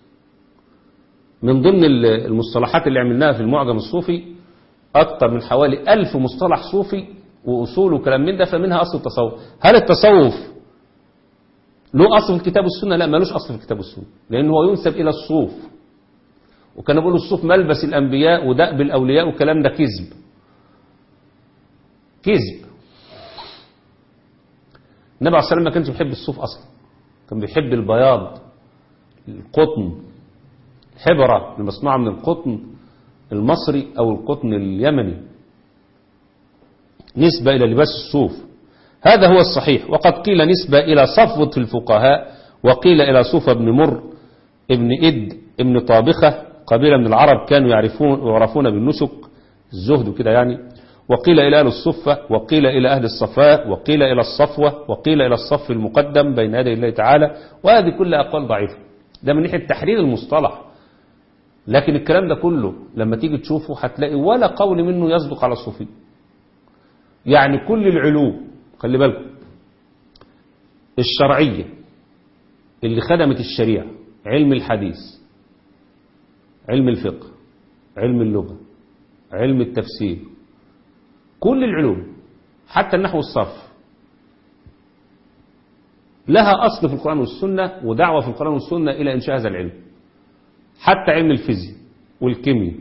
B: من ضمن المصطلحات اللي عملناها في المعجم الصوفي أكثر من حوالي ألف مصطلح صوفي وأصول وكلام من ده فمنها أصل التصوف هل التصوف له أصل في الكتاب والسنة لا ملوش أصل في الكتاب والسنة لأنه هو ينسب إلى الصوف وكان بيقولوا الصوف ملبس الأنبياء ودأب الأولياء والكلام ده كذب كذب النبي عليه الصلاة والسلام ما كانش بيحب الصوف أصلا كان بيحب البياض القطن حبرة المصنوعة من القطن المصري أو القطن اليمني نسبة إلى لباس الصوف هذا هو الصحيح وقد قيل نسبة إلى صفوة الفقهاء وقيل إلى صوفة بن مر ابن إد ابن طابخة قبيلة من العرب كانوا يعرفون يعرفون بالنسك الزهد وكده يعني وقيل إلى أهل الصفة وقيل إلى أهل الصفاء وقيل إلى الصفوة وقيل إلى الصف المقدم بين يدي الله تعالى وهذه كلها أقوال ضعيفة ده من ناحية تحرير المصطلح لكن الكلام ده كله لما تيجي تشوفه هتلاقي ولا قول منه يصدق على الصوفي يعني كل العلوم خلي بالكم الشرعية اللي خدمت الشريعة علم الحديث علم الفقه علم اللغة علم التفسير كل العلوم حتى النحو الصرف لها أصل في القرآن والسنة ودعوة في القرآن والسنة إلى إنشاء هذا العلم حتى علم الفيزياء والكيمياء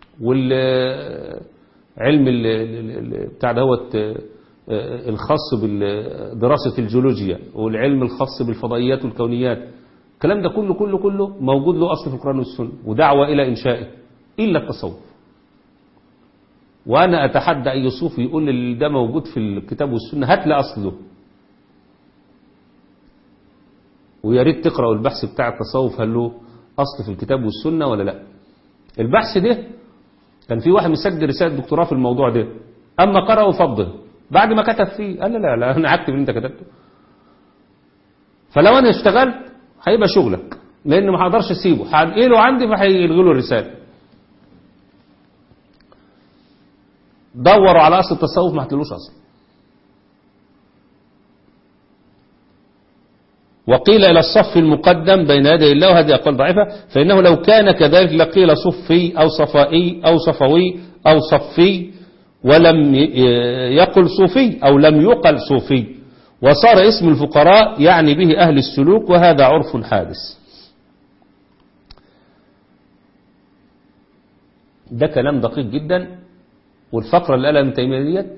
B: والعلم بتاع دوت الخاص بدراسة الجيولوجيا والعلم الخاص بالفضائيات والكونيات الكلام ده كله كله كله موجود له أصل في القرآن والسنة ودعوة إلى إنشائه إلا التصوف وأنا أتحدى أي صوفي يقول لي ده موجود في الكتاب والسنة هات لي أصله ويا ريت تقرأوا البحث بتاع التصوف هل له أصل في الكتاب والسنة ولا لا البحث ده كان في واحد مسجل رسالة دكتوراه في الموضوع ده أما قرأ وفضل بعد ما كتب فيه قال لا لا لا أنا هكتب اللي أنت كتبته فلو أنا اشتغلت هيبقى شغلك لان ما هقدرش اسيبه هنقله عندي فهيلغي له الرساله دوروا على اصل التصوف ما هتلاقوش اصل وقيل إلى الصف المقدم بين يدي الله وهذه أقوال ضعيفة فإنه لو كان كذلك لقيل صفي أو صفائي أو صفوي أو صفي ولم ي- يقل صوفي أو لم يقل صوفي وصار اسم الفقراء يعني به أهل السلوك وهذا عرف حادث ده كلام دقيق جدا والفقرة اللي قالها ابن تيمية ديت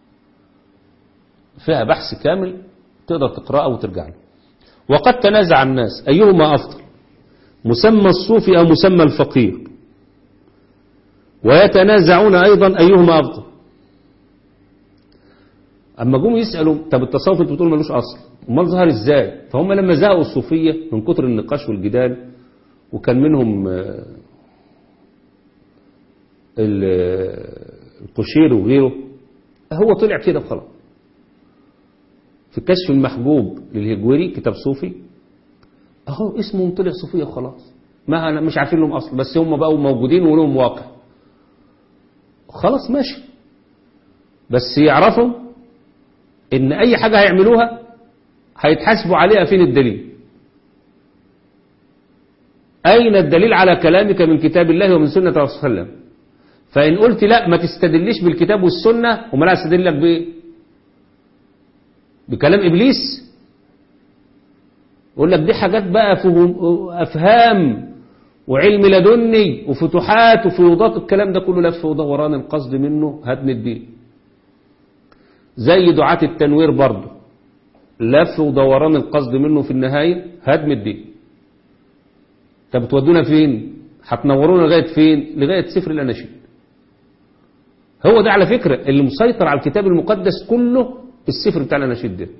B: فيها بحث كامل تقدر تقرأه وترجع له وقد تنازع الناس أيهما أفضل مسمى الصوفي أو مسمى الفقير ويتنازعون أيضا أيهما أفضل أما جم يسألوا طب التصوف انت بتقول ملوش أصل امال ظهر إزاي فهم لما زهقوا الصوفية من كتر النقاش والجدال وكان منهم آه، ال- آه، القشير وغيره هو طلع كده وخلاص في كشف المحجوب للهجوري كتاب صوفي اهو اسمهم طلع صوفيه وخلاص ما انا مش عارفين لهم اصل بس هم بقوا موجودين ولهم واقع خلاص ماشي بس يعرفوا ان اي حاجه هيعملوها هيتحاسبوا عليها فين الدليل اين الدليل على كلامك من كتاب الله ومن سنه رسول الله صلى الله عليه وسلم فان قلت لا ما تستدلش بالكتاب والسنه امال هستدل لك بايه بكلام إبليس يقول لك دي حاجات بقى فهم أفهام وعلم لدني وفتوحات وفيوضات الكلام ده كله لف ودوران القصد منه هدم الدين زي دعاة التنوير برضه لف ودوران القصد منه في النهاية هدم الدين طب بتودونا فين هتنورونا لغاية فين لغاية سفر الأناشيد هو ده على فكرة اللي مسيطر على الكتاب المقدس كله السفر بتاع الأناشيد ده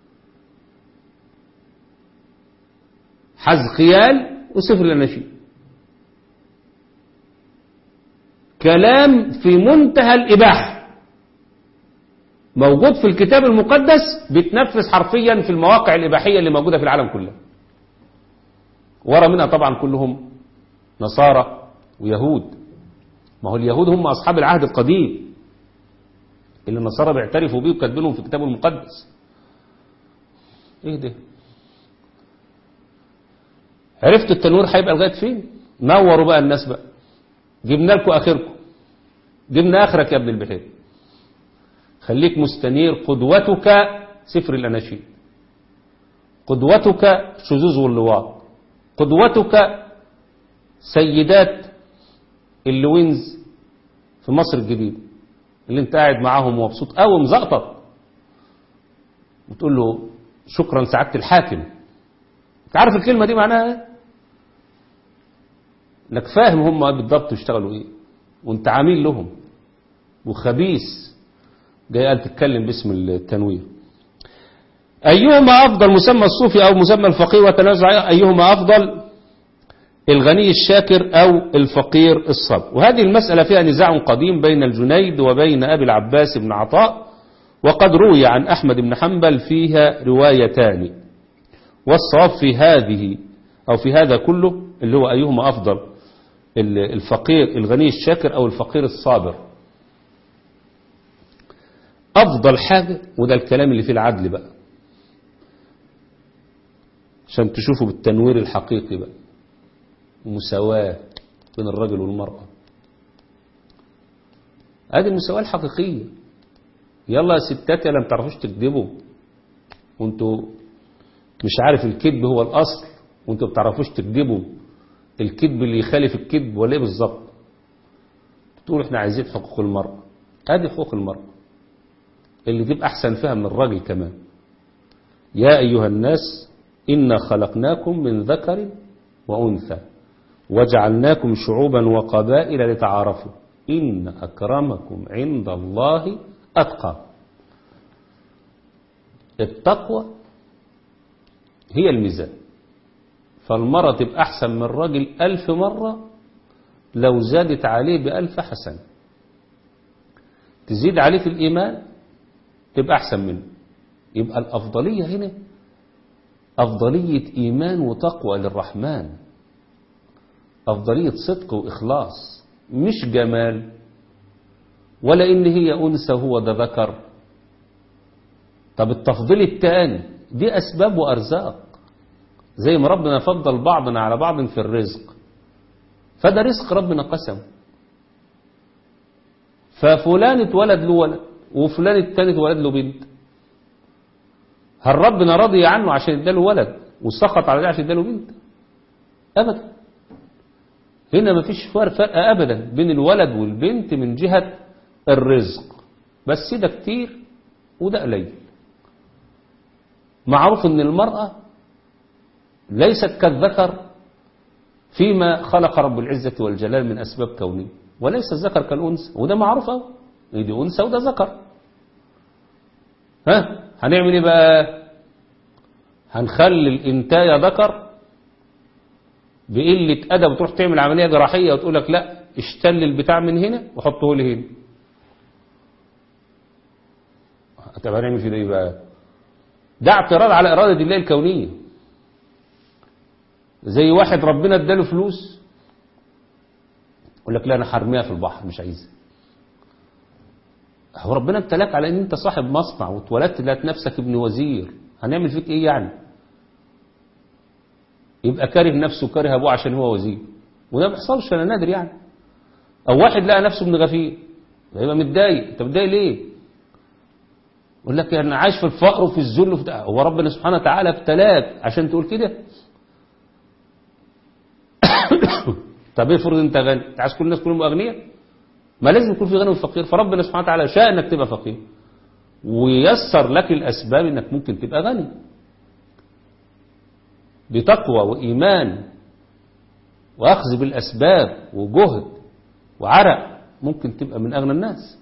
B: حزقيال وسفر الأناشيد كلام في منتهى الإباحة موجود في الكتاب المقدس بيتنفذ حرفيا في المواقع الإباحية اللي موجودة في العالم كله ورا منها طبعا كلهم نصارى ويهود ما هو اليهود هم أصحاب العهد القديم اللي النصارى بيعترفوا بيه وكاتبينهم في كتابه المقدس ايه ده عرفت التنوير هيبقى لغايه فين نوروا بقى الناس بقى جبنا لكم اخركم جبنا اخرك يا ابن البحير خليك مستنير قدوتك سفر الاناشيد قدوتك شذوذ واللواط قدوتك سيدات اللوينز في مصر الجديده اللي انت قاعد معاهم ومبسوط قوي مزقطط وتقول له شكرا سعاده الحاكم انت عارف الكلمه دي معناها ايه انك فاهم هم بالضبط بيشتغلوا ايه وانت عميل لهم وخبيث جاي قال تتكلم باسم التنوير ايهما افضل مسمى الصوفي او مسمى الفقيه وتنازع ايهما افضل الغني الشاكر أو الفقير الصبر وهذه المسألة فيها نزاع قديم بين الجنيد وبين أبي العباس بن عطاء وقد روي عن أحمد بن حنبل فيها روايتان والصواب في هذه أو في هذا كله اللي هو أيهما أفضل الفقير الغني الشاكر أو الفقير الصابر أفضل حاجة وده الكلام اللي فيه العدل بقى عشان تشوفوا بالتنوير الحقيقي بقى مساواة بين الرجل والمرأة هذه المساواة الحقيقية يلا يا ستات يلا ما تعرفوش تكذبوا وانتوا مش عارف الكذب هو الأصل وانتوا ما بتعرفوش تكذبوا الكذب اللي يخالف الكذب ولا ايه بالظبط تقول احنا عايزين حقوق المرأة هذه حقوق المرأة اللي تبقى أحسن فيها من الراجل كمان يا أيها الناس إنا خلقناكم من ذكر وأنثى وجعلناكم شعوبا وقبائل لتعارفوا إن أكرمكم عند الله أتقى التقوى هي الميزان فالمرأة تبقى أحسن من الراجل ألف مرة لو زادت عليه بألف حسنة تزيد عليه في الإيمان تبقى أحسن منه يبقى الأفضلية هنا أفضلية إيمان وتقوى للرحمن أفضلية صدق وإخلاص مش جمال ولا إن هي أنثى وهو ده ذكر طب التفضيل التاني دي أسباب وأرزاق زي ما ربنا فضل بعضنا على بعض في الرزق فده رزق ربنا قسم ففلان اتولد له ولد وفلان التاني اتولد له بنت هل ربنا رضي عنه عشان اداله ولد وسخط على ده عشان اداله بنت ابدا هنا مفيش فرق فرق ابدا بين الولد والبنت من جهة الرزق بس ده كتير وده قليل معروف ان المرأة ليست كالذكر فيما خلق رب العزة والجلال من أسباب كونية وليس الذكر كالأنثى وده معروف أوي دي أنثى وده ذكر ها هنعمل ايه بقى هنخلي الانتايه ذكر بقلة أدب وتروح تعمل عملية جراحية وتقول لك لا اشتل البتاع من هنا وحطه لي هنا طب هنعمل في ده ايه بقى ده اعتراض على إرادة الله الكونية زي واحد ربنا اداله فلوس يقول لك لا انا حرميها في البحر مش عايزها هو ربنا ابتلاك على ان انت صاحب مصنع واتولدت لقيت نفسك ابن وزير هنعمل فيك ايه يعني يبقى كاره نفسه كاره ابوه عشان هو وزير وده ما بيحصلش انا نادر يعني او واحد لقى نفسه ابن غفير يبقى متضايق انت متضايق ليه يقول لك انا عايش في الفقر وفي الذل وفي ده. هو ربنا سبحانه وتعالى ابتلاك عشان تقول كده طب افرض انت غني انت عايز كل الناس كلهم اغنياء ما لازم يكون في غني وفقير فربنا سبحانه وتعالى شاء انك تبقى فقير ويسر لك الاسباب انك ممكن تبقى غني بتقوى وايمان واخذ بالاسباب وجهد وعرق ممكن تبقى من اغنى الناس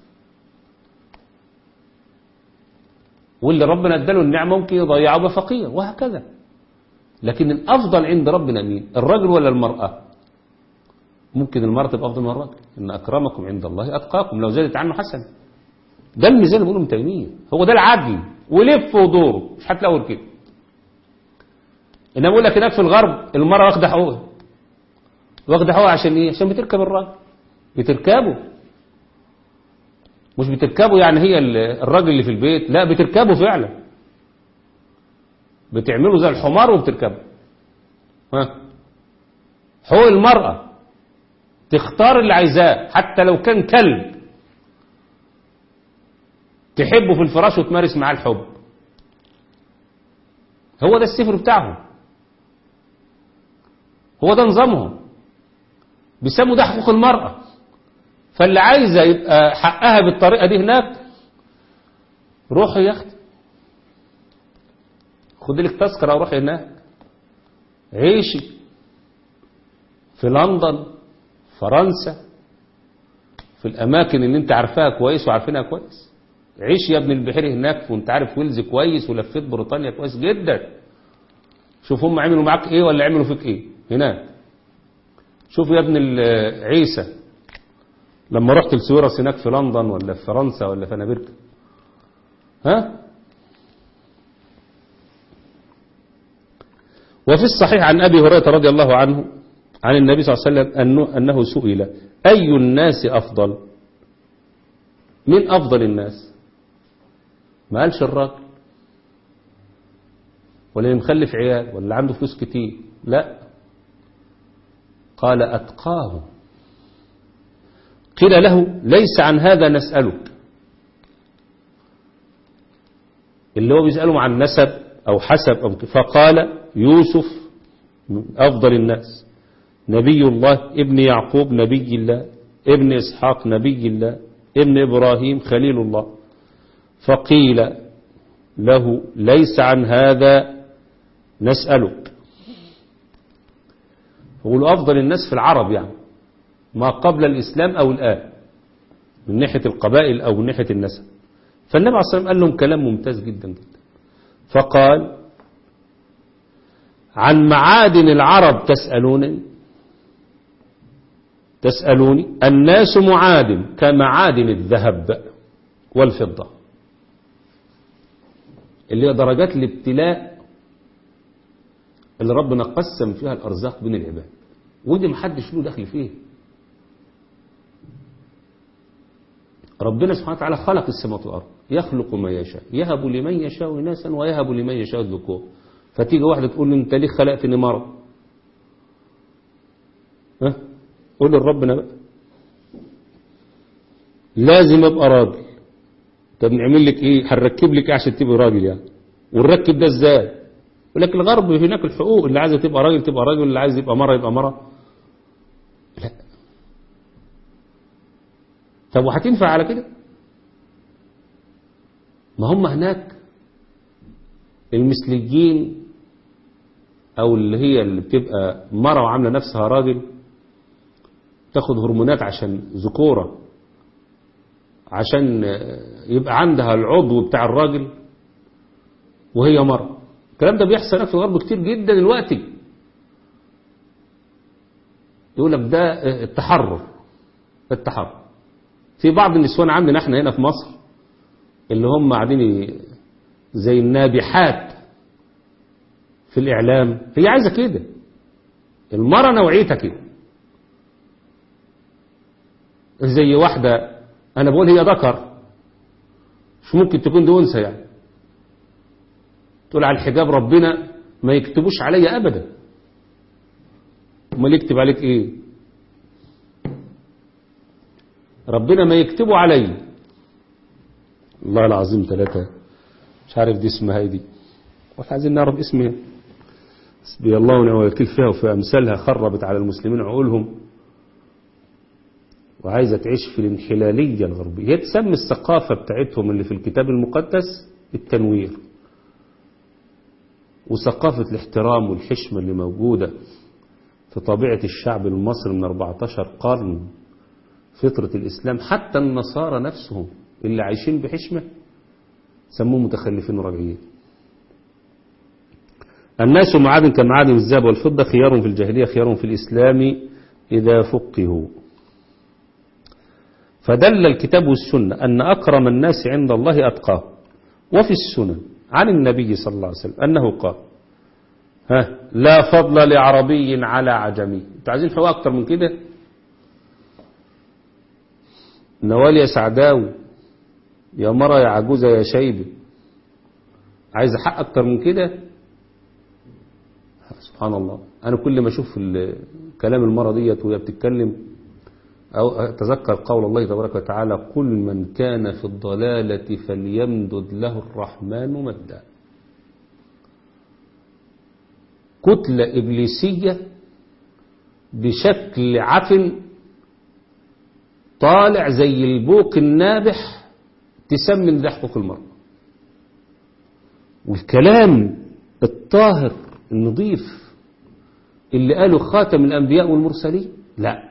B: واللي ربنا اداله النعمه ممكن يضيعه بفقير وهكذا لكن الافضل عند ربنا مين الرجل ولا المراه ممكن المرأة تبقى أفضل من الرجل إن أكرمكم عند الله أتقاكم لو زادت عنه حسن ده الميزان اللي بيقوله ابن تيمية هو ده العدل ولف ودوره مش هتلاقوا كده إنما بقول لك هناك في الغرب المرأة واخدة حقوقها واخدة حقوقها عشان إيه؟ عشان بتركب الراجل بتركبه مش بتركبه يعني هي الراجل اللي في البيت لا بتركبه فعلا بتعمله زي الحمار وبتركبه ها حقوق المرأة تختار اللي عايزاه حتى لو كان كلب تحبه في الفراش وتمارس معاه الحب هو ده السفر بتاعهم هو ده نظامهم بيسموا ده حقوق المرأة فاللي عايزة يبقى حقها بالطريقة دي هناك روحي يا اختي خد لك تذكرة وروحي هناك عيشي في لندن فرنسا في الأماكن اللي انت عارفاها كويس وعارفينها كويس عيش يا ابن البحيري هناك وانت عارف ويلز كويس ولفيت بريطانيا كويس جدا شوف هم عملوا معاك ايه ولا عملوا فيك ايه هناك شوف يا ابن عيسى لما رحت لسويرس هناك في لندن ولا في فرنسا ولا في امريكا ها وفي الصحيح عن ابي هريره رضي الله عنه عن النبي صلى الله عليه وسلم أنه, أنه سئل أي الناس أفضل من أفضل الناس ما قالش الراجل ولا اللي مخلف عيال ولا عنده فلوس كتير لا قال أتقاه قيل له ليس عن هذا نسألك اللي هو بيسأله عن نسب أو حسب أو فقال يوسف أفضل الناس نبي الله ابن يعقوب نبي الله ابن إسحاق نبي الله ابن إبراهيم خليل الله فقيل له ليس عن هذا نسألك يقول أفضل الناس في العرب يعني ما قبل الإسلام أو الآن من ناحية القبائل أو من ناحية النسب فالنبي عليه الصلاة والسلام قال لهم كلام ممتاز جدا جدا فقال عن معادن العرب تسألونني تسألوني الناس معادن كمعادن الذهب والفضة اللي هي درجات الابتلاء اللي ربنا قسم فيها الأرزاق بين العباد ودي محدش له دخل فيه ربنا سبحانه وتعالى خلق السماوات والأرض يخلق ما يشاء يهب لمن يشاء إناثا ويهب لمن يشاء الذكور فتيجي واحدة تقول له أنت ليه خلقتني مرة ها قول لربنا بقى لازم ابقى راجل طب نعمل لك ايه هنركب لك ايه عشان تبقى راجل يعني ونركب ده ازاي يقول لك الغرب هناك الحقوق اللي عايزه تبقى راجل تبقى راجل اللي عايز يبقى مره يبقى مره لا طب وهتنفع على كده ما هم هناك المثليين او اللي هي اللي بتبقى مره وعامله نفسها راجل تاخد هرمونات عشان ذكوره عشان يبقى عندها العضو بتاع الراجل وهي مرة الكلام ده بيحصل في الغرب كتير جدا دلوقتي يقول لك ده التحرر التحرر في بعض النسوان عندنا احنا هنا في مصر اللي هم قاعدين زي النابحات في الإعلام هي عايزة كده المرة نوعيتها كده زي واحدة أنا بقول هي ذكر مش ممكن تكون دي أنثى يعني تقول على الحجاب ربنا ما يكتبوش عليا أبدا امال يكتب عليك إيه ربنا ما يكتبه علي الله العظيم ثلاثة مش عارف دي اسمها ايه دي واحنا عايزين نعرف اسمها حسبي الله ونعم الوكيل فيها وفي أمثالها خربت على المسلمين عقولهم وعايزة تعيش في الانحلالية الغربية هي تسمي الثقافة بتاعتهم اللي في الكتاب المقدس التنوير وثقافة الاحترام والحشمة اللي موجودة في طبيعة الشعب المصري من 14 قرن فطرة الإسلام حتى النصارى نفسهم اللي عايشين بحشمة سموه متخلفين ورجعيين الناس معادن كمعادن الذهب والفضة خيار في الجاهلية خيار في الإسلام إذا فقهوا فدل الكتاب والسنة أن أكرم الناس عند الله أتقاه وفي السنن عن النبي صلى الله عليه وسلم أنه قال ها لا فضل لعربي على عجمي انتوا عايزين حقوق أكتر من كده نوال يا سعداوي يا مرة يا عجوزة يا شيبة عايز حق أكتر من كده سبحان الله أنا كل ما أشوف كلام المرة ديت وهي بتتكلم أو أتذكر قول الله تبارك وتعالى قل من كان في الضلالة فليمدد له الرحمن مدا كتلة إبليسية بشكل عفن طالع زي البوق النابح تسمن ده حقوق المرأة والكلام الطاهر النظيف اللي قاله خاتم الأنبياء والمرسلين لا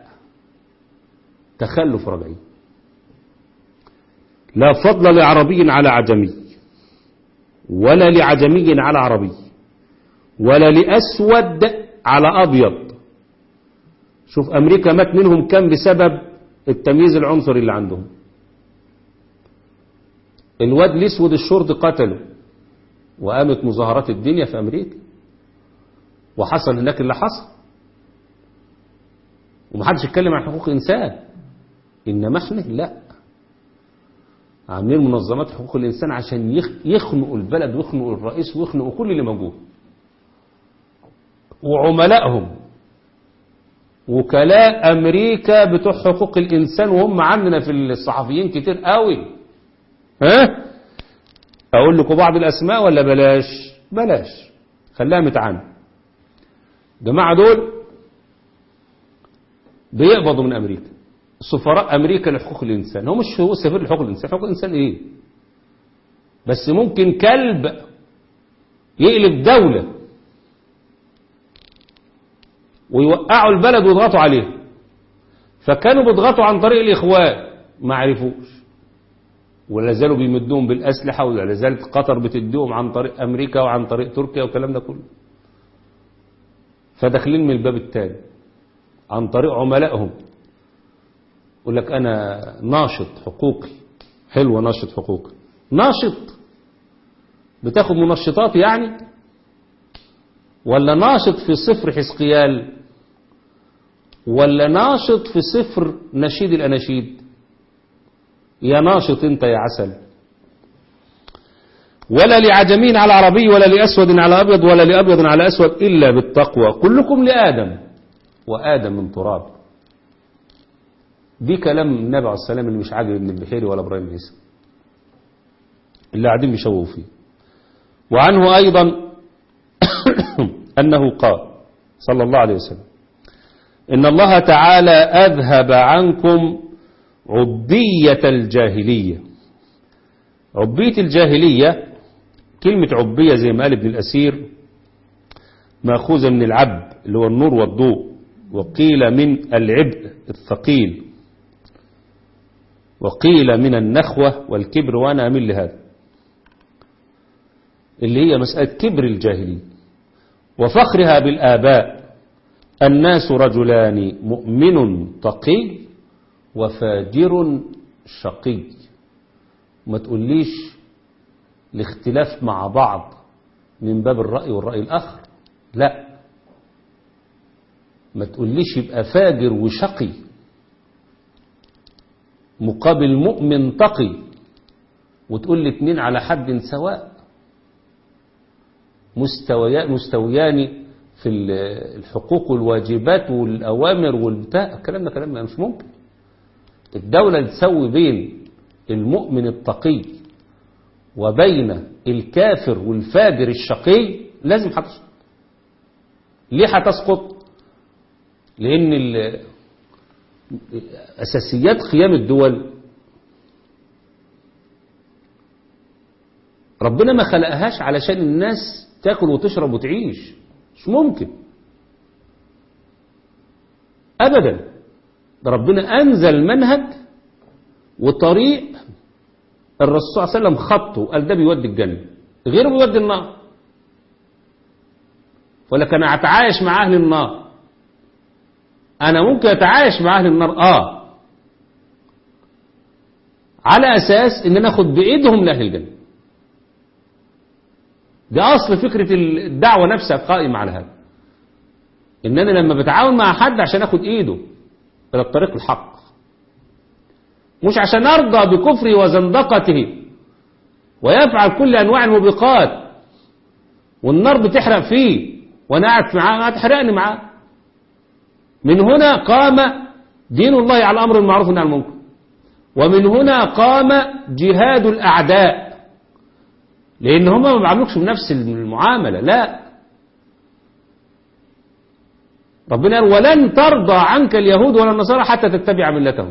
B: تخلف رجعي لا فضل لعربي على عجمي ولا لعجمي على عربي ولا لأسود على أبيض شوف أمريكا مات منهم كم بسبب التمييز العنصري اللي عندهم الواد الاسود الشرطي قتله وقامت مظاهرات الدنيا في أمريكا وحصل هناك اللي حصل ومحدش يتكلم عن حقوق الإنسان إنما احنا لا عاملين منظمات حقوق الإنسان عشان يخنقوا البلد ويخنقوا الرئيس ويخنقوا كل اللي موجود وعملائهم وكلاء أمريكا بتوع حقوق الإنسان وهم عندنا في الصحفيين كتير قوي ها أقول لكم بعض الأسماء ولا بلاش بلاش خليها متعانة جماعة دول بيقبضوا من أمريكا سفراء أمريكا لحقوق الإنسان هو مش هو سفير لحقوق الإنسان حقوق الإنسان إيه بس ممكن كلب يقلب دولة ويوقعوا البلد ويضغطوا عليه فكانوا بيضغطوا عن طريق الإخوان ما عرفوش ولا زالوا بيمدوهم بالأسلحة ولا زالت قطر بتديهم عن طريق أمريكا وعن طريق تركيا والكلام ده كله فداخلين من الباب التاني عن طريق عملائهم يقول لك أنا ناشط حقوقي حلوة ناشط حقوقي ناشط بتاخد منشطات يعني ولا ناشط في سفر حزقيال ولا ناشط في سفر نشيد الأناشيد يا ناشط انت يا عسل ولا لعجمين على عربي ولا لأسود على أبيض ولا لأبيض على أسود إلا بالتقوى كلكم لآدم وآدم من تراب دي كلام النبي عليه السلام اللي مش عاجب ابن البحيري ولا ابراهيم عيسى اللي قاعدين بيشوفوا فيه وعنه أيضا أنه قال صلى الله عليه وسلم إن الله تعالى أذهب عنكم عبية الجاهلية عبية الجاهلية كلمة عبية زي ما قال ابن الأسير مأخوذة من العب اللي هو النور والضوء وقيل من العبء الثقيل وقيل من النخوة والكبر وأنا أميل لهذا اللي هي مسألة كبر الجاهلية وفخرها بالآباء الناس رجلان مؤمن تقي وفاجر شقي ما تقوليش الاختلاف مع بعض من باب الرأي والرأي الآخر لا ما تقوليش يبقى فاجر وشقي مقابل مؤمن تقي وتقول لي اتنين على حد سواء مستويان مستويان في الحقوق والواجبات والأوامر والبتاع الكلام ده كلام مش ممكن الدولة تسوي بين المؤمن التقي وبين الكافر والفاجر الشقي لازم هتسقط ليه هتسقط لأن أساسيات قيام الدول ربنا ما خلقهاش علشان الناس تاكل وتشرب وتعيش مش ممكن أبدا ده ربنا أنزل منهج وطريق الرسول صلى الله عليه وسلم خطه قال ده بيودي الجنة غيره بيودي النار ولكن أنا أتعايش مع أهل النار أنا ممكن أتعايش مع أهل النار آه على أساس إن أنا أخد بإيدهم لأهل الجنة ده أصل فكرة الدعوة نفسها قائمة على هذا إن أنا لما بتعاون مع حد عشان أخد إيده إلى الطريق الحق مش عشان أرضى بكفره وزندقته ويفعل كل أنواع الموبقات والنار بتحرق فيه وأنا قاعد معاه هتحرقني معاه من هنا قام دين الله على الأمر المعروف والنهي عن المنكر ومن هنا قام جهاد الأعداء لأن هم ما بيعاملوكش بنفس المعاملة لا ربنا قال ولن ترضى عنك اليهود ولا النصارى حتى تتبع ملتهم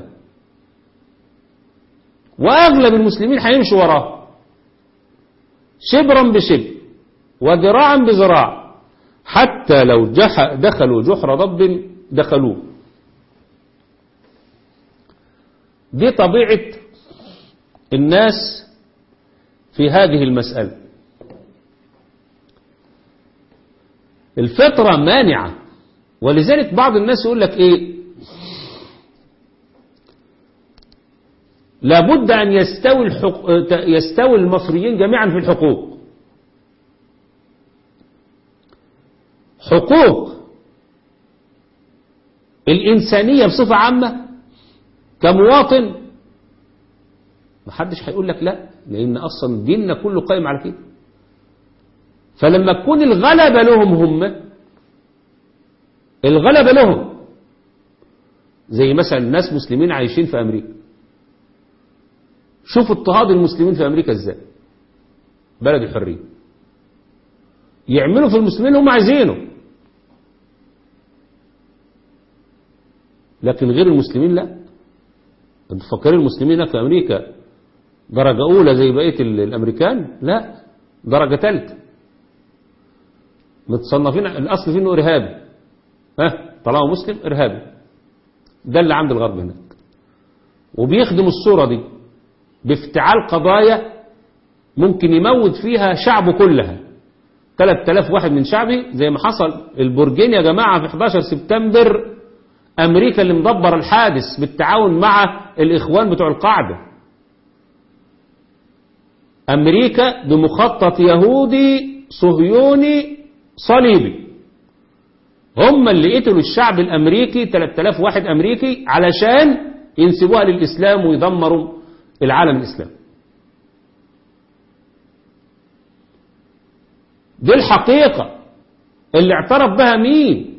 B: وأغلب المسلمين هيمشوا وراه شبرا بشبر وذراعا بذراع حتى لو جح دخلوا جحر ضب دخلوه دي طبيعة الناس في هذه المسألة الفطرة مانعة ولذلك بعض الناس يقول لك ايه لابد أن يستوي, الحق... يستوي المصريين جميعا في الحقوق حقوق الإنسانية بصفة عامة كمواطن محدش هيقول لك لا لأن أصلا ديننا كله قائم على كده فلما تكون الغلبة لهم هم الغلبة لهم زي مثلا ناس مسلمين عايشين في أمريكا شوف اضطهاد المسلمين في أمريكا ازاي بلد الحرية يعملوا في المسلمين اللي هم عايزينه لكن غير المسلمين لا انتوا فاكرين المسلمين في أمريكا درجة أولى زي بقية الأمريكان لا درجة ثالثة متصنفين الأصل فيه إنه إرهابي ها طالما مسلم إرهابي ده اللي عند الغرب هناك وبيخدم الصورة دي بافتعال قضايا ممكن يموت فيها شعبه كلها 3000 واحد من شعبي زي ما حصل البرجين يا جماعة في 11 سبتمبر أمريكا اللي مدبر الحادث بالتعاون مع الإخوان بتوع القاعدة أمريكا بمخطط يهودي صهيوني صليبي هم اللي قتلوا الشعب الامريكي 3000 واحد امريكي علشان ينسبوها للاسلام ويدمروا العالم الاسلامي دي الحقيقة اللي اعترف بها مين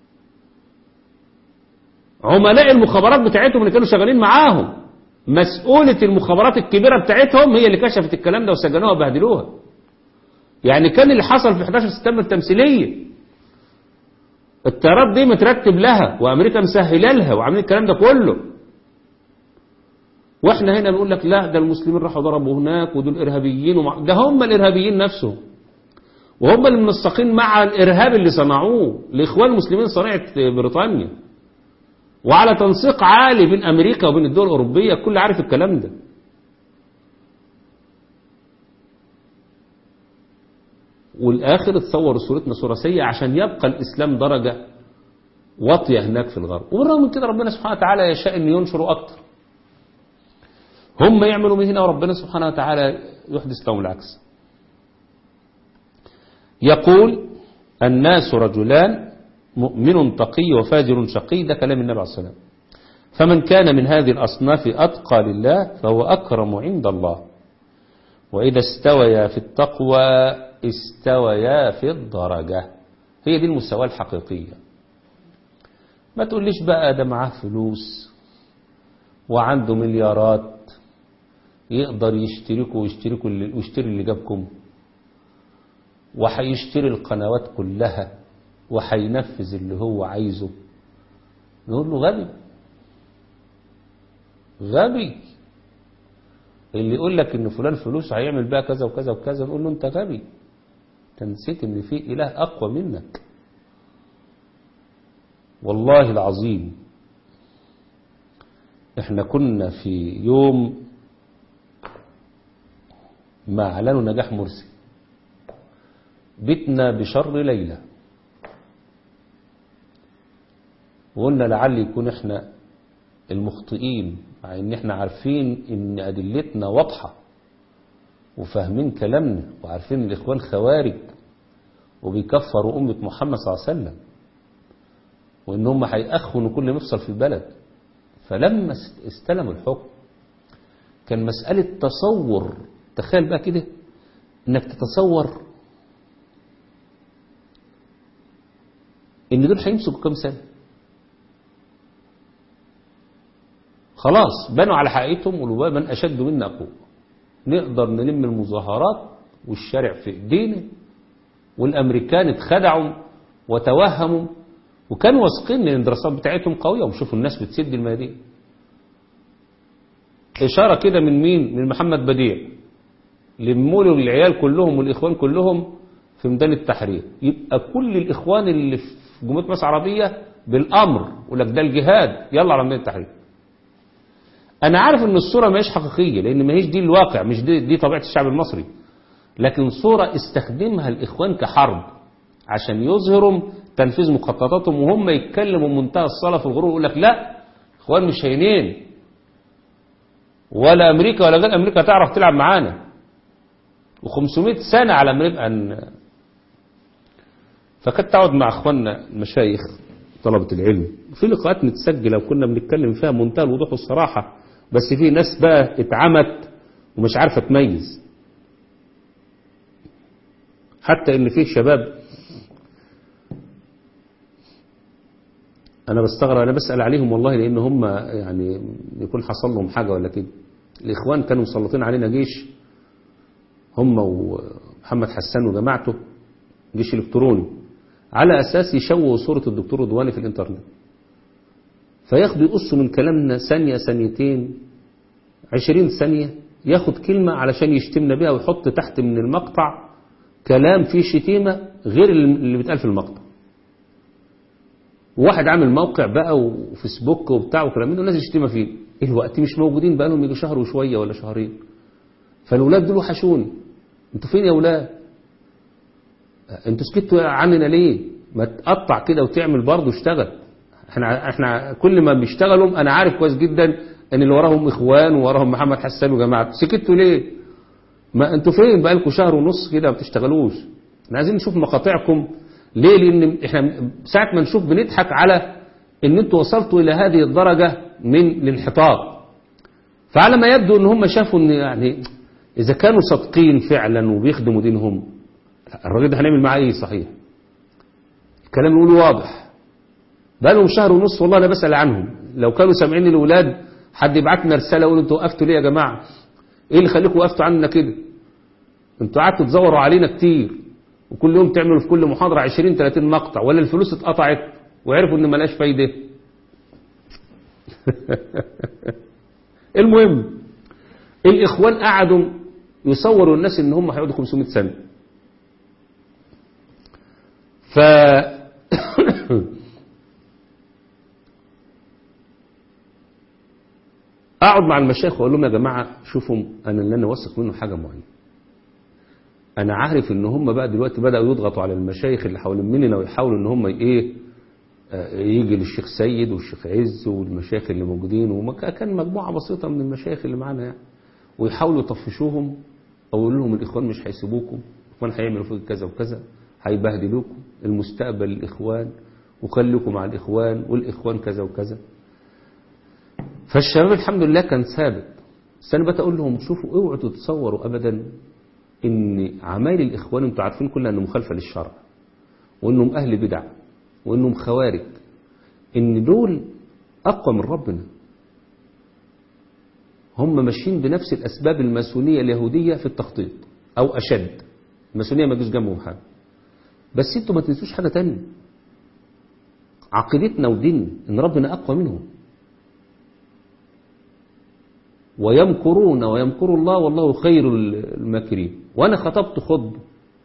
B: عملاء المخابرات بتاعتهم اللي كانوا شغالين معاهم مسؤولة المخابرات الكبيرة بتاعتهم هي اللي كشفت الكلام ده وسجنوها وبهدلوها يعني كان اللي حصل في 11 سبتمبر تمثيلية الطيارات دي مترتب لها وامريكا مسهله لها وعاملين الكلام ده كله واحنا هنا بنقول لك لا ده المسلمين راحوا ضربوا هناك ودول ارهابيين ومع... ده هم الارهابيين نفسهم وهم اللي منسقين مع الارهاب اللي صنعوه لاخوان المسلمين صناعه بريطانيا وعلى تنسيق عالي بين امريكا وبين الدول الاوروبيه الكل عارف الكلام ده والاخر تصور صورتنا ثلاثيه عشان يبقى الاسلام درجه واطيه هناك في الغرب وبالرغم من كده ربنا سبحانه وتعالى يشاء ان ينشروا اكتر هم يعملوا من هنا وربنا سبحانه وتعالى يحدث لهم العكس يقول الناس رجلان مؤمن تقي وفاجر شقي ده كلام النبي عليه الصلاة والسلام فمن كان من هذه الأصناف أتقى لله فهو أكرم عند الله وإذا استويا في التقوى استويا في الدرجة هي دي المستوى الحقيقية ما تقوليش بقى ده معاه فلوس وعنده مليارات يقدر يشتركوا ويشتركوا اللي ويشتري اللي جابكم وهيشتري القنوات كلها وهينفذ اللي هو عايزه نقول له غبي غبي اللي يقول لك ان فلان فلوس هيعمل بقى كذا وكذا وكذا نقول له انت غبي انت نسيت ان في اله اقوى منك والله العظيم احنا كنا في يوم ما اعلنوا نجاح مرسي بتنا بشر ليلة وقلنا لعل يكون احنا المخطئين مع ان احنا عارفين ان ادلتنا واضحة وفاهمين كلامنا وعارفين ان الاخوان خوارج وبيكفروا امة محمد صلى الله عليه وسلم وان هم هيأخونوا كل مفصل في البلد فلما استلموا الحكم كان مسألة تصور تخيل بقى كده انك تتصور ان دول هيمسكوا كام سنة خلاص بنوا على حقيقتهم ولو من أشد منا قوة نقدر نلم المظاهرات والشارع في ايدينا والامريكان اتخدعوا وتوهموا وكانوا واثقين ان الدراسات بتاعتهم قويه وشوفوا الناس بتسد الميادين اشاره كده من مين من محمد بديع لموا له العيال كلهم والاخوان كلهم في ميدان التحرير يبقى كل الاخوان اللي في جمهوريه مصر العربيه بالامر يقول لك ده الجهاد يلا على ميدان التحرير انا عارف ان الصوره ما هيش حقيقيه لان ما هيش دي الواقع مش دي, دي طبيعه الشعب المصري لكن صوره استخدمها الاخوان كحرب عشان يظهروا تنفيذ مخططاتهم وهم يتكلموا بمنتهى الصلاه في الغرور يقول لك لا اخوان مش هينين ولا امريكا ولا غير امريكا تعرف تلعب معانا و500 سنه على ما نبقى ن... فكنت تقعد مع اخواننا المشايخ طلبة العلم في لقاءات متسجلة وكنا بنتكلم فيها بمنتهى الوضوح والصراحة بس في ناس بقى اتعمت ومش عارفة تميز حتى ان في شباب انا بستغرب انا بسأل عليهم والله لان هم يعني يكون حصل لهم حاجة ولا كده الاخوان كانوا مسلطين علينا جيش هم ومحمد حسان وجماعته جيش الكتروني على أساس يشوهوا صورة الدكتور رضواني في الإنترنت فياخدوا يقصوا من كلامنا ثانية ثانيتين عشرين ثانية ياخد كلمة علشان يشتمنا بها ويحط تحت من المقطع كلام فيه شتيمة غير اللي بيتقال في المقطع وواحد عامل موقع بقى وفيسبوك وبتاع وكلام منه الناس يشتمها فيه الوقت مش موجودين بقى لهم يجوا شهر وشوية ولا شهرين فالولاد دول وحشوني انتوا فين يا ولاد انتوا سكتوا عننا ليه ما تقطع كده وتعمل برضه اشتغل احنا احنا كل ما بيشتغلوا انا عارف كويس جدا ان اللي وراهم اخوان ووراهم محمد حسان وجماعته سكتوا ليه ما انتوا فين بقالكم شهر ونص كده ما بتشتغلوش احنا عايزين نشوف مقاطعكم ليه لان احنا ساعة ما نشوف بنضحك على ان انتوا وصلتوا الى هذه الدرجة من الانحطاط فعلى ما يبدو ان هم شافوا ان يعني اذا كانوا صادقين فعلا وبيخدموا دينهم الراجل ده هنعمل معاه ايه صحيح الكلام يقولوا واضح بقالهم شهر ونص والله انا بسأل عنهم لو كانوا سامعين الاولاد حد يبعت لنا رساله يقول انتوا وقفتوا ليه يا جماعه ايه اللي خليكم وقفتوا عننا كده انتوا قعدتوا تزوروا علينا كتير وكل يوم تعملوا في كل محاضره 20 30 مقطع ولا الفلوس اتقطعت وعرفوا ان ملاش فايده المهم الاخوان قعدوا يصوروا الناس ان هم هيقعدوا 500 سنه ف اقعد مع المشايخ واقول لهم يا جماعه شوفوا انا اللي انا واثق منه حاجه معينه انا عارف ان هم بقى دلوقتي بداوا يضغطوا على المشايخ اللي حوالين مننا ويحاولوا ان هم ايه آه، يجي للشيخ سيد والشيخ عز والمشايخ اللي موجودين وكان مجموعه بسيطه من المشايخ اللي معانا يعني ويحاولوا يطفشوهم او يقول لهم الاخوان مش هيسيبوكم الاخوان هيعملوا فيكم كذا وكذا هيبهدلوكم المستقبل الاخوان وخليكم مع الاخوان والاخوان كذا وكذا فالشباب الحمد لله كان ثابت بس انا بقى اقول لهم شوفوا اوعوا تتصوروا ابدا ان عمايل الاخوان انتوا عارفين كلها انه مخالفه للشرع وانهم اهل بدع وانهم خوارج ان دول اقوى من ربنا هم ماشيين بنفس الاسباب الماسونيه اليهوديه في التخطيط او اشد الماسونيه ما تجوز جنبهم حاجه بس انتوا ما تنسوش حاجه تانية عقيدتنا وديننا ان ربنا اقوى منهم ويمكرون ويمكر الله والله خير الماكرين وانا خطبت خطبه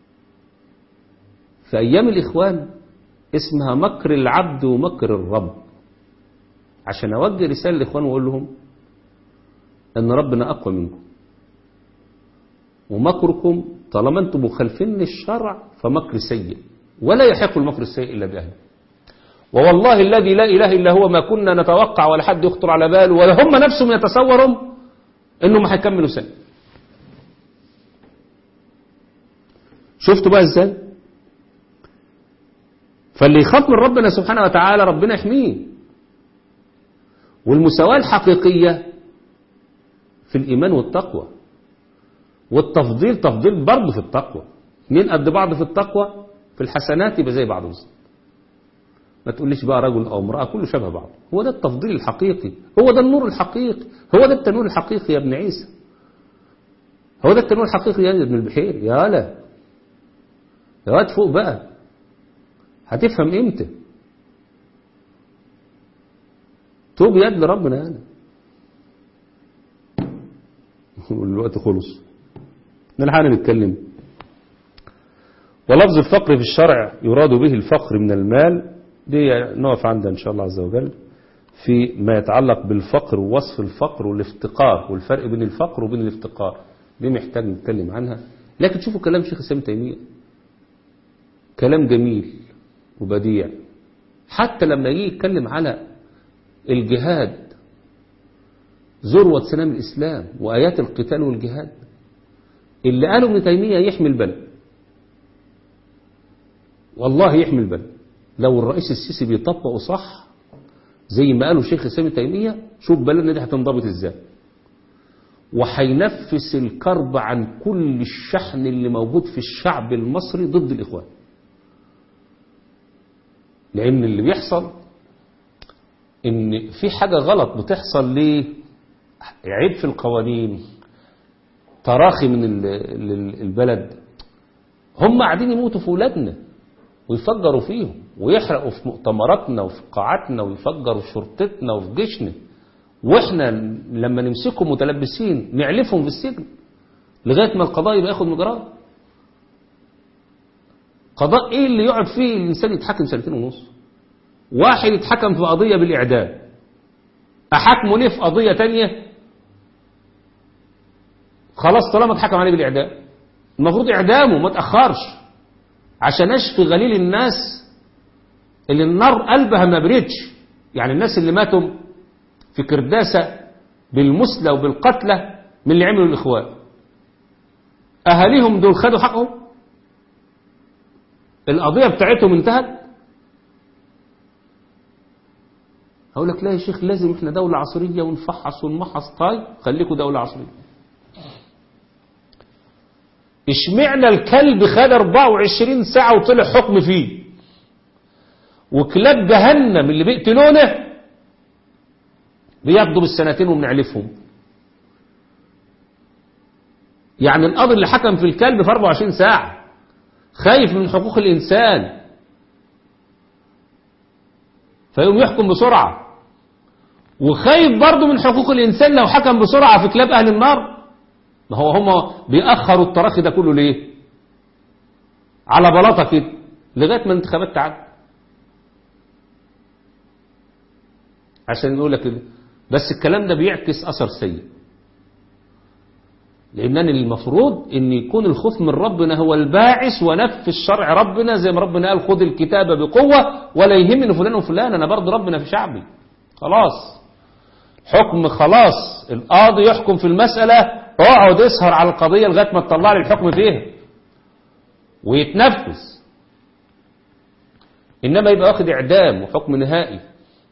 B: في ايام الاخوان اسمها مكر العبد ومكر الرب عشان اوجه رساله للاخوان واقول لهم ان ربنا اقوى منكم ومكركم طالما انتم مخالفين للشرع فمكر سيء ولا يحق المكر السيء الا باهله ووالله الذي لا اله الا هو ما كنا نتوقع ولا حد يخطر على باله ولا هم نفسهم يتصوروا انهم هيكملوا سنه شفتوا بقى ازاي فاللي يخاف من ربنا سبحانه وتعالى ربنا يحميه والمساواة الحقيقية في الإيمان والتقوى والتفضيل تفضيل برضه في التقوى اتنين قد بعض في التقوى في الحسنات يبقى زي بعض بالظبط ما تقوليش بقى رجل أو امرأة كله شبه بعض هو ده التفضيل الحقيقي هو ده النور الحقيقي هو ده التنوير الحقيقي يا ابن عيسى هو ده التنوير الحقيقي يا ابن البحير يا لا يا واد فوق بقى هتفهم امتى توب يد لربنا انا والوقت خلص نلحق نتكلم ولفظ الفقر في الشرع يراد به الفقر من المال دي نقف عندها إن شاء الله عز وجل في ما يتعلق بالفقر ووصف الفقر والافتقار والفرق بين الفقر وبين الافتقار دي محتاج نتكلم عنها لكن شوفوا كلام شيخ الإسلام تيمية كلام جميل وبديع حتى لما يجي يتكلم على الجهاد ذروة سلام الإسلام وآيات القتال والجهاد اللي قاله ابن تيمية يحمي البلد والله يحمي البلد لو الرئيس السيسي بيطبقه صح زي ما قالوا شيخ الإسلام تيمية شوف بلدنا دي هتنضبط ازاي وهينفس الكرب عن كل الشحن اللي موجود في الشعب المصري ضد الإخوان لأن اللي بيحصل إن في حاجة غلط بتحصل ليه عيب في القوانين تراخي من ال- ال- البلد هم قاعدين يموتوا في ولادنا ويفجروا فيهم ويحرقوا في مؤتمراتنا وفي قاعاتنا ويفجروا في شرطتنا وفي جيشنا واحنا لما نمسكهم متلبسين نعلفهم في السجن لغايه ما القضاء يبقى ياخد مجراه قضاء ايه اللي يقعد فيه الانسان يتحكم سنتين ونص واحد يتحكم في قضيه بالاعدام احاكمه ليه في قضيه تانية خلاص طالما اتحكم عليه بالاعدام المفروض اعدامه ما تاخرش عشان اشفي غليل الناس اللي النار قلبها ما بردش يعني الناس اللي ماتوا في كرداسة بالمسلى وبالقتلى من اللي عملوا الإخوان أهاليهم دول خدوا حقهم القضية بتاعتهم انتهت هقول لك لا يا شيخ لازم احنا دولة عصرية ونفحص ونمحص طيب خليكم دولة عصرية اشمعنى الكلب خد 24 ساعة وطلع حكم فيه وكلاب جهنم اللي بيقتلونه بياخدوا بالسنتين وبنعلفهم يعني القاضي اللي حكم في الكلب في 24 ساعة خايف من حقوق الإنسان فيقوم يحكم بسرعة وخايف برضه من حقوق الإنسان لو حكم بسرعة في كلاب أهل النار ما هو هم بيأخروا التراخي ده كله ليه على بلاطة كده لغاية ما الانتخابات تعدي عشان يقول لك كده بس الكلام ده بيعكس أثر سيء لأنني المفروض أن يكون الخوف من ربنا هو الباعث ونفذ الشرع ربنا زي ما ربنا قال خذ الكتاب بقوة ولا يهمني فلان وفلان أنا برضه ربنا في شعبي خلاص حكم خلاص القاضي يحكم في المسألة اقعد اسهر على القضية لغاية ما تطلع لي الحكم فيها ويتنفذ إنما يبقى واخد إعدام وحكم نهائي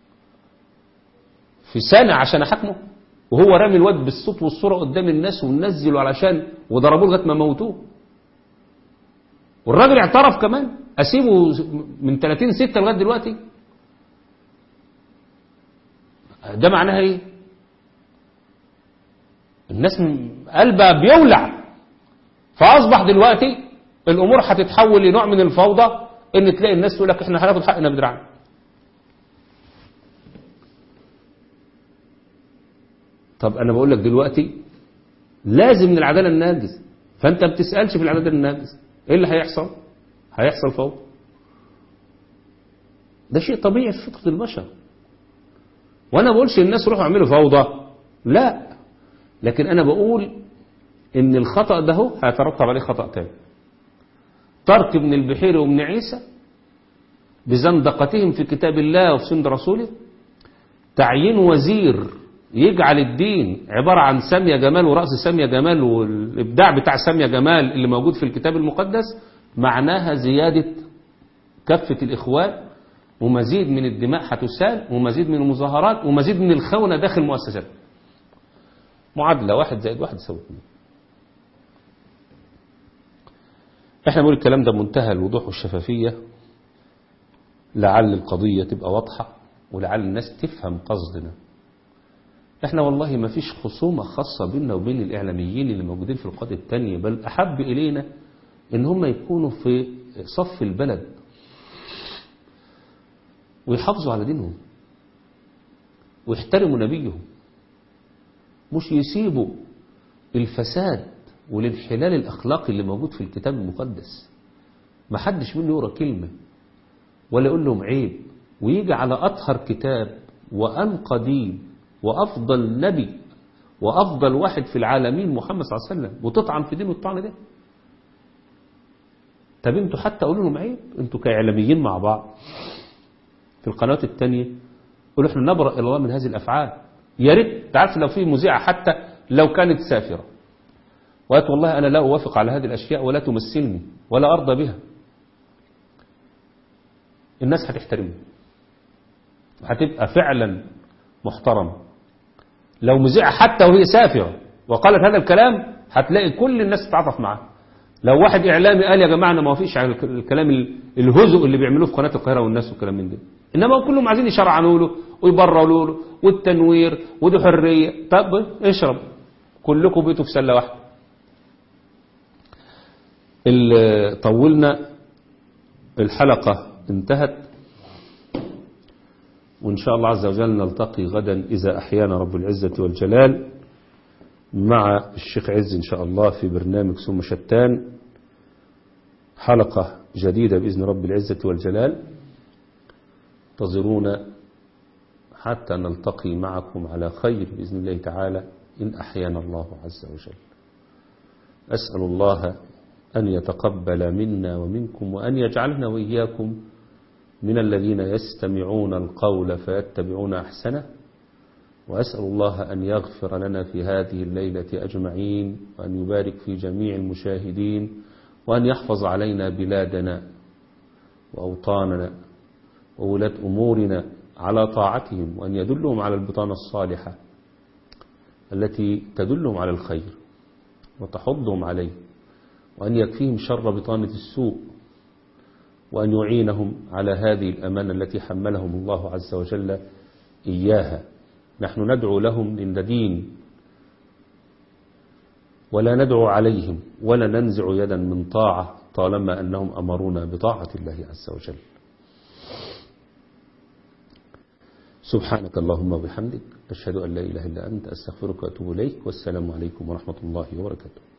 B: في سنة عشان أحكمه وهو رامي الواد بالصوت والصورة قدام الناس ونزلوا علشان وضربوه لغاية ما موتوه والراجل اعترف كمان أسيبه من 30 ستة لغاية دلوقتي ده معناها ايه الناس قلبها بيولع فأصبح دلوقتي الأمور هتتحول لنوع من الفوضى إن تلاقي الناس تقول لك إحنا هناخد حقنا بدراعنا طب أنا بقول لك دلوقتي لازم من العدالة الناجز فأنت ما بتسألش في العدالة الناجز إيه اللي هيحصل؟ هيحصل فوضى ده شيء طبيعي في فطرة البشر وأنا بقولش الناس روحوا اعملوا فوضى لا لكن أنا بقول إن الخطأ ده هو هيترتب عليه خطأ تاني ترك ابن البحيري وابن عيسى بزندقتهم في كتاب الله وفي سنة رسوله تعيين وزير يجعل الدين عبارة عن سامية جمال ورأس سامية جمال والإبداع بتاع سامية جمال اللي موجود في الكتاب المقدس معناها زيادة كفة الإخوان ومزيد من الدماء هتسال ومزيد من المظاهرات ومزيد من الخونة داخل المؤسسات معادلة واحد زائد واحد يساوي اثنين احنا بنقول الكلام ده بمنتهى الوضوح والشفافية لعل القضية تبقى واضحة ولعل الناس تفهم قصدنا احنا والله ما فيش خصومة خاصة بيننا وبين الإعلاميين اللي موجودين في القضية التانية بل أحب إلينا إن هم يكونوا في صف البلد ويحافظوا على دينهم ويحترموا نبيهم مش يسيبوا الفساد والانحلال الأخلاقي اللي موجود في الكتاب المقدس ما حدش منه يقرأ كلمة ولا يقول لهم عيب ويجي على أطهر كتاب وأنقى دين وأفضل نبي وأفضل واحد في العالمين محمد صلى الله عليه وسلم وتطعن في دينه الطعن ده طب انتوا حتى قولوا لهم عيب انتوا كإعلاميين مع بعض في القنوات التانية قولوا احنا نبرأ إلى الله من هذه الأفعال يا ريت تعرف لو في مذيعة حتى لو كانت سافرة وقالت والله أنا لا أوافق على هذه الأشياء ولا تمثلني ولا أرضى بها الناس هتحترمه هتبقى فعلا محترم لو مذيعة حتى وهي سافرة وقالت هذا الكلام هتلاقي كل الناس تتعاطف معاه لو واحد إعلامي قال يا جماعة أنا ما وافقش على الكلام الهزء اللي بيعملوه في قناة القاهرة والناس والكلام من ده إنما كلهم عايزين يشرعنوا له ويبرروا له والتنوير ودي حرية طب اشرب كلكم بيتوا في سلة واحدة طولنا الحلقة انتهت وإن شاء الله عز وجل نلتقي غدا إذا أحيانا رب العزة والجلال مع الشيخ عز إن شاء الله في برنامج ثم شتان حلقة جديدة بإذن رب العزة والجلال انتظرونا حتى نلتقي معكم على خير بإذن الله تعالى إن أحيانا الله عز وجل أسأل الله أن يتقبل منا ومنكم وأن يجعلنا وإياكم من الذين يستمعون القول فيتبعون أحسنه وأسأل الله أن يغفر لنا في هذه الليلة أجمعين وأن يبارك في جميع المشاهدين وأن يحفظ علينا بلادنا وأوطاننا وولاة أمورنا على طاعتهم وأن يدلهم على البطانة الصالحة التي تدلهم على الخير وتحضهم عليه وأن يكفيهم شر بطانة السوء وأن يعينهم على هذه الأمانة التي حملهم الله عز وجل إياها نحن ندعو لهم للدين ولا ندعو عليهم ولا ننزع يدا من طاعة طالما أنهم أمرونا بطاعة الله عز وجل سبحانك اللهم وبحمدك أشهد أن لا إله إلا أنت أستغفرك وأتوب إليك والسلام عليكم ورحمة الله وبركاته